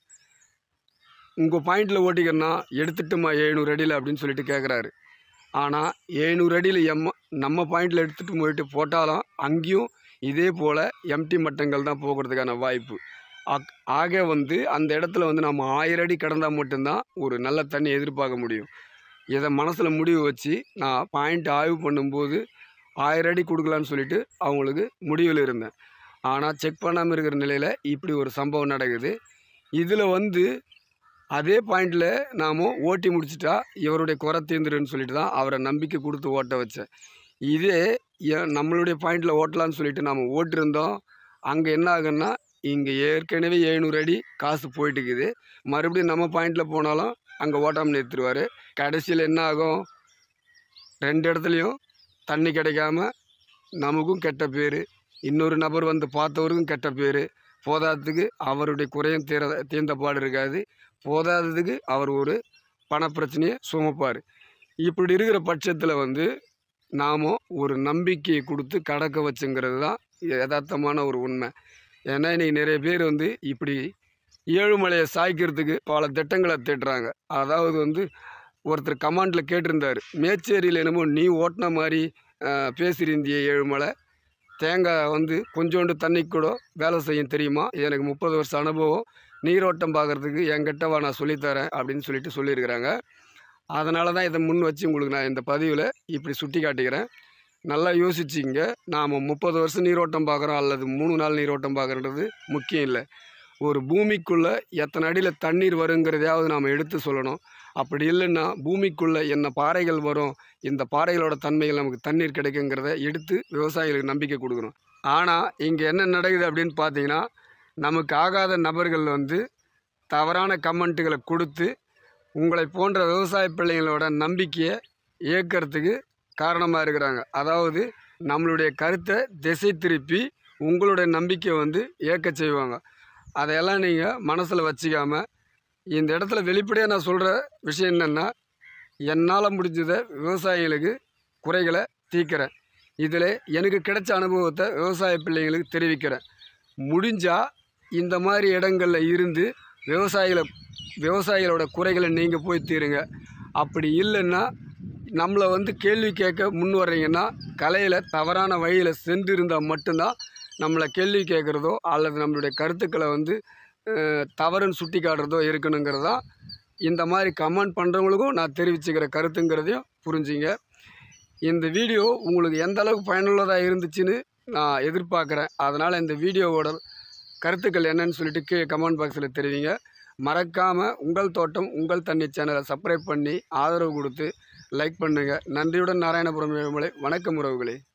A: உங்கள் பாயிண்டில் ஓட்டிக்கிறனா எடுத்துட்டுமா எழுநூறு அடியில் அப்படின்னு சொல்லிட்டு கேட்குறாரு ஆனால் எழுநூறு அடியில் எம் நம்ம பாயிண்டில் எடுத்துகிட்டு போயிட்டு போட்டாலும் அங்கேயும் இதே போல் எம்டி மட்டங்கள் தான் போகிறதுக்கான வாய்ப்பு ஆக்- ஆக வந்து அந்த இடத்துல வந்து நம்ம ஆயிரம் அடி கடந்தால் மட்டும்தான் ஒரு நல்ல தண்ணி எதிர்பார்க்க முடியும் இதை மனசில் முடிவு வச்சு நான் பாயிண்ட் ஆய்வு பண்ணும்போது ஆயிரம் அடி கொடுக்கலான்னு சொல்லிட்டு அவங்களுக்கு முடிவில் இருந்தேன் ஆனால் செக் பண்ணாமல் இருக்கிற நிலையில் இப்படி ஒரு சம்பவம் நடக்குது இதில் வந்து அதே பாயிண்டில் நாம் ஓட்டி முடிச்சிட்டா இவருடைய குறை தீர்ந்துருன்னு சொல்லிட்டு தான் அவரை நம்பிக்கை கொடுத்து ஓட்ட வச்சேன் இதே எ- நம்மளுடைய பாயிண்டில் ஓட்டலான்னு சொல்லிட்டு நாம் ஓட்டிருந்தோம் அங்கே என்ன ஆகுன்னா இங்கே ஏற்கனவே எழுநூறு அடி காசு போயிட்டு இருக்குது மறுபடியும் நம்ம பாயிண்டில் போனாலும் அங்கே ஓட்டாமல் நிறுத்திடுவார் கடைசியில் என்ன ஆகும் ரெண்டு இடத்துலையும் தண்ணி கிடைக்காம நமக்கும் கெட்ட பேர் இன்னொரு நபர் வந்து பார்த்தவருக்கும் கெட்ட பேர் போதாததுக்கு அவருடைய குறையும் தீர தீர்ந்த பாடு இருக்காது போதாததுக்கு அவர் ஒரு பணப்பிரச்சனையை சுமப்பார் இப்படி இருக்கிற பட்சத்தில் வந்து நாம் ஒரு நம்பிக்கையை கொடுத்து கடக்க வச்சுங்கிறது தான் யதார்த்தமான ஒரு உண்மை ஏன்னா இன்றைக்கி நிறைய பேர் வந்து இப்படி ஏழுமலையை சாய்க்கிறதுக்கு பல திட்டங்களை திட்டுறாங்க அதாவது வந்து ஒருத்தர் கமாண்டில் கேட்டிருந்தார் மேச்சேரியில் என்னமோ நீ ஓட்டின மாதிரி அஹ், பேசியிருந்திய ஏழுமலை தேங்காய் வந்து கொஞ்சோண்டு தண்ணி கூட வேலை செய்யும் தெரியுமா எனக்கு முப்பது வருஷம் அனுபவம் நீரோட்டம் பார்க்குறதுக்கு என்கிட்ட வா நான் சொல்லித்தரேன் அப்படின்னு சொல்லிட்டு சொல்லியிருக்கிறாங்க அதனால தான் இதை முன் வச்சு உங்களுக்கு நான் இந்த பதிவில் இப்படி சுட்டி காட்டிக்கிறேன் நல்லா யோசிச்சிங்க நாம் முப்பது வருஷம் நீரோட்டம் பார்க்குறோம் அல்லது மூணு நாள் நீரோட்டம் பார்க்குறது முக்கியம் இல்லை ஒரு பூமிக்குள்ளே எத்தனை அடியில் தண்ணீர் வருங்கிறதையாவது நாம் எடுத்து சொல்லணும் அப்படி இல்லைன்னா பூமிக்குள்ளே என்ன பாறைகள் வரும் இந்த பாறைகளோட தன்மைகள் நமக்கு தண்ணீர் கிடைக்குங்கிறத எடுத்து விவசாயிகளுக்கு நம்பிக்கை கொடுக்கணும் ஆனால் இங்கே என்ன நடக்குது அப்படின்னு பார்த்தீங்கன்னா நமக்கு ஆகாத நபர்கள் வந்து தவறான கமெண்ட்டுகளை கொடுத்து உங்களை போன்ற விவசாய பிள்ளைங்களோட நம்பிக்கையை இயக்கிறதுக்கு காரணமாக இருக்கிறாங்க அதாவது நம்மளுடைய கருத்தை திசை திருப்பி உங்களுடைய நம்பிக்கையை வந்து இயக்க செய்வாங்க அதையெல்லாம் நீங்கள் மனசில் வச்சுக்காம இந்த இடத்துல வெளிப்படையாக நான் சொல்கிற விஷயம் என்னென்னா என்னால் முடிஞ்சதை விவசாயிகளுக்கு குறைகளை தீர்க்கிறேன் இதில் எனக்கு கிடைச்ச அனுபவத்தை விவசாய பிள்ளைங்களுக்கு தெரிவிக்கிறேன் முடிஞ்சால் இந்த மாதிரி இடங்களில் இருந்து விவசாயிகளை விவசாயிகளோட குறைகளை நீங்கள் போய் தீருங்க அப்படி இல்லைன்னா நம்மளை வந்து கேள்வி கேட்க முன் வர்றீங்கன்னா கலையில் தவறான வழியில் சென்று இருந்தால் மட்டும்தான் நம்மளை கேள்வி கேட்குறதோ அல்லது நம்மளுடைய கருத்துக்களை வந்து அஹ், தவறுன்னு சுட்டி காட்டுறதோ இருக்கணுங்கிறது தான் இந்த மாதிரி கமெண்ட் பண்ணுறவங்களுக்கும் நான் தெரிவிச்சுக்கிற கருத்துங்கிறதையும் புரிஞ்சுங்க இந்த வீடியோ உங்களுக்கு எந்த அளவுக்கு பயனுள்ளதாக இருந்துச்சுன்னு நான் எதிர்பார்க்குறேன் அதனால் இந்த வீடியோவோட கருத்துக்கள் என்னன்னு சொல்லிட்டு கீழே கமெண்ட் பாக்ஸில் தெரிவிங்க மறக்காமல் உங்கள் தோட்டம் உங்கள் தண்ணி சேனலை சப்ஸ்கிரைப் பண்ணி ஆதரவு கொடுத்து லைக் பண்ணுங்கள் நன்றியுடன் நாராயணபுரம் ஏழுமலை வணக்கம் உறவுகளே